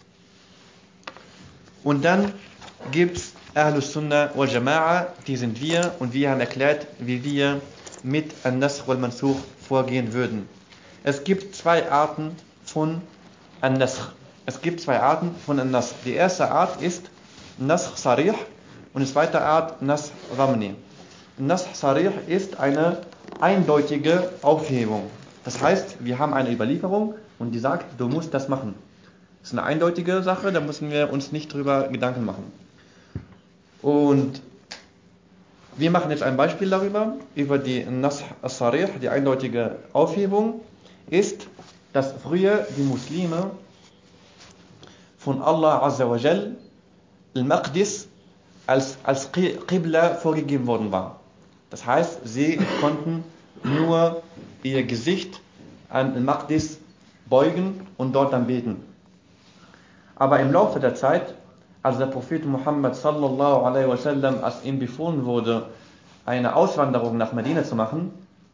Und dann gibt es Ahlus Sunnah wal Jama'a, die sind wir und wir haben erklärt, wie wir mit An-Nasr wal Mansukh vorgehen würden. Es gibt zwei Arten von An-Nasr. Es gibt zwei Arten von An-Nasr. Die erste Art ist Nasr Sarih und die zweite Art Nasr Ramni. Nasr Sarih ist eine eindeutige Aufhebung. Das heißt, wir haben eine Überlieferung und die sagt, du musst das machen. Das ist eine eindeutige Sache, da müssen wir uns nicht drüber Gedanken machen. Und wir machen jetzt ein Beispiel darüber, über die Nasr Sarih, die eindeutige Aufhebung, ist, dass früher die Muslime von Allah Azza wa Jal Al-Maqdis als, als Qibla vorgegeben worden war. Das heißt, sie konnten nur ihr Gesicht an Al-Maqdis beugen und dort dann beten. Aber im Laufe der Zeit, als der Prophet Muhammad sallallahu alaihi wasallam, als ihm befohlen wurde, eine Auswanderung nach Medina zu machen,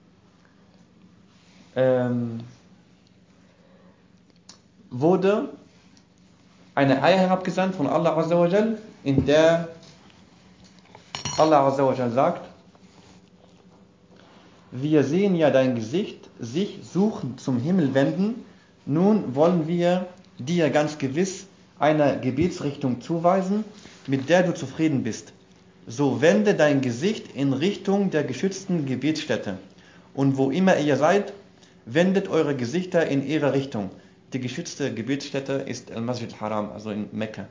ähm, wurde eine Eier herabgesandt von Allah Azza wa Jal, in der Allah Azza wa Jal sagt, wir sehen ja dein Gesicht sich suchend zum Himmel wenden, nun wollen wir dir ganz gewiss eine Gebetsrichtung zuweisen, mit der du zufrieden bist. So wende dein Gesicht in Richtung der geschützten Gebetsstätte. Und wo immer ihr seid, wendet eure Gesichter in ihre Richtung. Die geschützte Gebetsstätte ist Al-Masjid al-Haram, also in Mekka.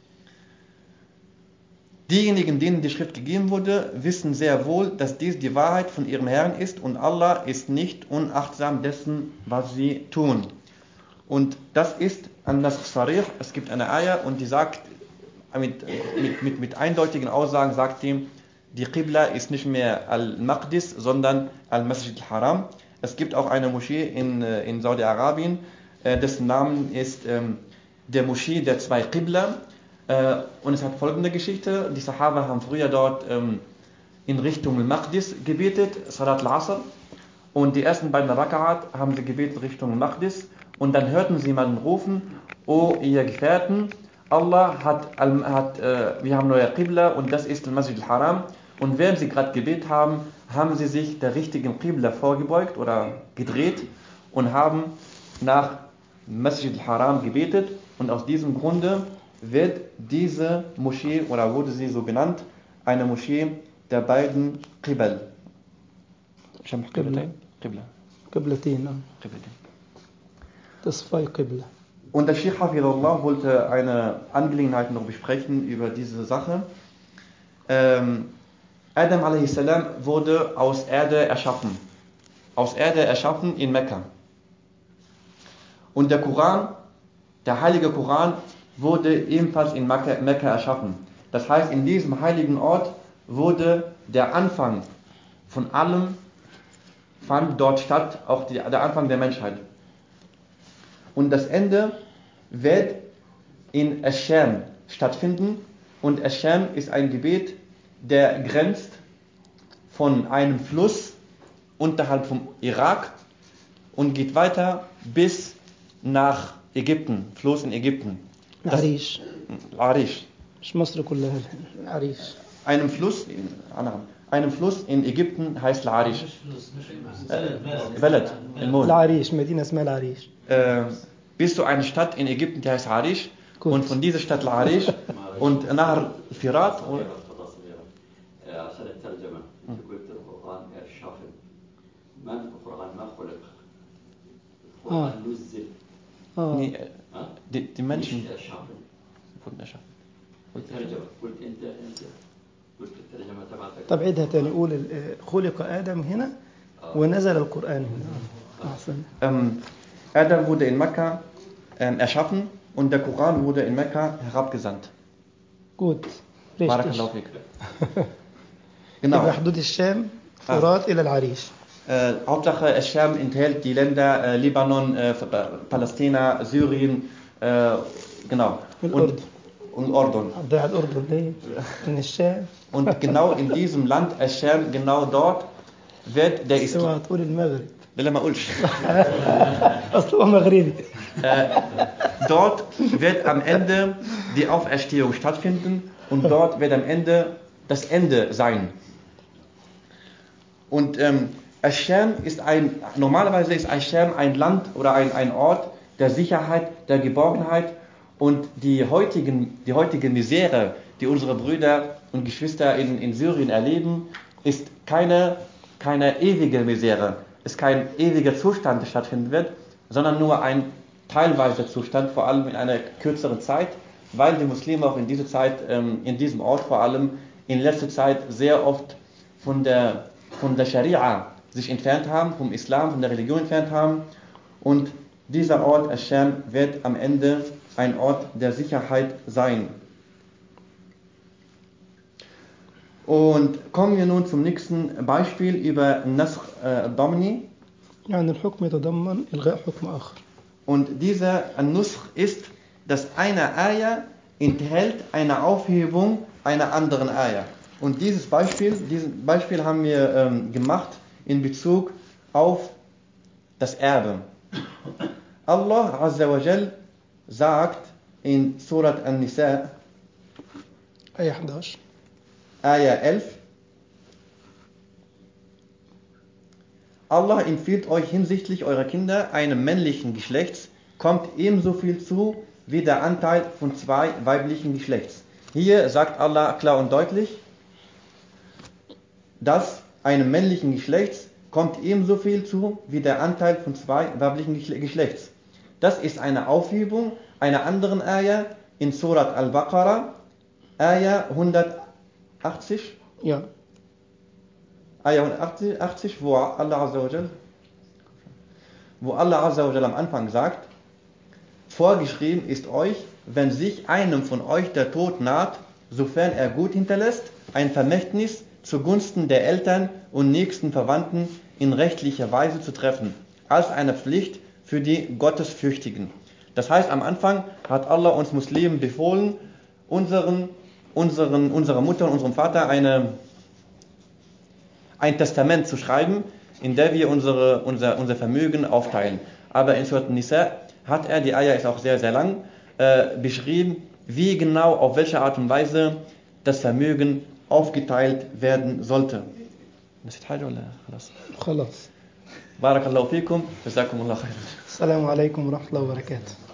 Diejenigen, denen die Schrift gegeben wurde, wissen sehr wohl, dass dies die Wahrheit von ihrem Herrn ist und Allah ist nicht unachtsam dessen, was sie tun. Und das ist an das Sarih, es gibt eine Eier und die sagt, mit, mit, mit, mit eindeutigen Aussagen sagt ihm, die Qibla ist nicht mehr Al-Maqdis, sondern Al-Masjid al-Haram. Es gibt auch eine Moschee in, äh, in Saudi-Arabien, äh, dessen Namen ist ähm, der Moschee der zwei Qibla. Äh, und es hat folgende Geschichte. Die Sahaba haben früher dort ähm, in Richtung Al-Maqdis gebetet, Salat al-Asr. Und die ersten beiden Raka'at haben sie gebetet Richtung Al-Maqdis. Und dann hörten sie jemanden rufen, O ihr Gefährten, Allah hat, hat äh, wir haben neue Qibla und das ist Al-Masjid al-Haram. Und während sie gerade gebetet haben, haben sie sich der richtigen Qibla vorgebeugt oder gedreht und haben nach Masjid al-Haram gebetet. Und aus diesem Grunde wird diese Moschee oder wurde sie so genannt, eine Moschee der beiden Qibel. Qibla. Qibla. Qiblatin, ja. Qiblatin. Das zwei Qibla. Und der Sheikh Hafidullah wollte eine Angelegenheit noch besprechen über diese Sache. Ähm, Adam a.s. wurde aus Erde erschaffen. Aus Erde erschaffen in Mekka. Und der Koran, der heilige Koran, wurde ebenfalls in Mekka, Mekka erschaffen. Das heißt, in diesem heiligen Ort wurde der Anfang von allem, fand dort statt, auch die, der Anfang der Menschheit. Und das Ende wird in Eschem stattfinden. Und Eschem ist ein Gebiet, der grenzt von einem Fluss unterhalb vom Irak und geht weiter bis nach Ägypten, Fluss in Ägypten. Das- العريش Arish. مش مصر كلها العريش Einem Fluss in, einem Fluss in Ägypten heißt Arish. بلد المول. العريش مدينة اسمها العريش äh, bis zu einer Stadt in Ägypten, die heißt Harish. Gut. Und von dieser Stadt Harish und nach Firat und آه، عشان الترجمة أنت قلت القرآن الشافل ما القرآن ما خلق القرآن نزل اه nee, ها؟ die, die Menschen مش الشافل wurden erschaffen. الترجمة قلت أنت أنت قلت الترجمة تبعتك طب عيدها تاني قول ال- خلق آدم هنا ونزل القرآن هنا أحسن Ähm, Adam wurde in Mekka ähm, erschaffen und der Koran wurde in Mekka herabgesandt. gut richtig Barakallahu fik. يبقى Genau. حدود الشام فرات إلى العريش Äh, Hauptsache, Escham enthält die Länder äh, Libanon, äh, Palästina, Syrien, äh, genau. والأردن. Und, und Ordon. هتضيع الأردن ليه؟ من الشام Und genau in diesem Land, Escham, genau dort, wird der Islam. اوعى تقول المغرب لا ما اقولش أصل هو مغربي äh, dort wird am Ende die Auferstehung stattfinden und dort wird am Ende das Ende sein. Und ähm, Ascham ist ein, normalerweise ist Ascham ein Land oder ein, ein Ort der Sicherheit, der Geborgenheit und die, heutigen, die heutige Misere, die unsere Brüder und Geschwister in, in Syrien erleben, ist keine, keine ewige Misere, ist kein ewiger Zustand, der stattfinden wird, sondern nur ein teilweiser Zustand, vor allem in einer kürzeren Zeit, weil die Muslime auch in dieser Zeit, ähm, in diesem Ort vor allem, in letzter Zeit sehr oft von der, von der Scharia sich entfernt haben, vom Islam, von der Religion entfernt haben. Und dieser Ort, Ascham, wird am Ende ein Ort der Sicherheit sein. Und kommen wir nun zum nächsten Beispiel über Nasr äh, Domini. يعني الحكم يتضمن إلغاء حكم آخر Und dieser Nusr ist, dass eine Ayah enthält eine Aufhebung einer anderen Ayah. Und dieses Beispiel, dieses Beispiel haben wir ähm, gemacht in Bezug auf das Erbe. Allah Azza wa Jal sagt in Surat An-Nisa, آية 11 Ayah 11, Allah empfiehlt euch hinsichtlich eurer Kinder einem männlichen Geschlechts, kommt ebenso viel zu wie der Anteil von zwei weiblichen Geschlechts. Hier sagt Allah klar und deutlich, dass einem männlichen Geschlechts kommt ebenso viel zu wie der Anteil von zwei weiblichen Geschle- Geschlechts. Das ist eine Aufhebung einer anderen Ayah in Surat Al-Baqarah, Ayah 180. Ja Ayah 180, 80, wo Allah Azza wa Jal, wo Allah Azza wa Jal am Anfang sagt, vorgeschrieben ist euch, wenn sich einem von euch der Tod naht, sofern er gut hinterlässt, ein Vermächtnis zugunsten der Eltern und nächsten Verwandten, in rechtlicher Weise zu treffen, als eine Pflicht für die Gottesfürchtigen. Das heißt, am Anfang hat Allah uns Muslimen befohlen, unseren, unseren, unserer Mutter und unserem Vater eine, ein Testament zu schreiben, in der wir unsere, unser, unser Vermögen aufteilen. Aber in Surat Nisa hat er, die Ayah ist auch sehr, sehr lang, äh, beschrieben, wie genau, auf welche Art und Weise das Vermögen aufgeteilt werden sollte. نسيت حاجة ولا خلاص؟ خلاص بارك الله فيكم جزاكم الله خيرا السلام عليكم ورحمة الله وبركاته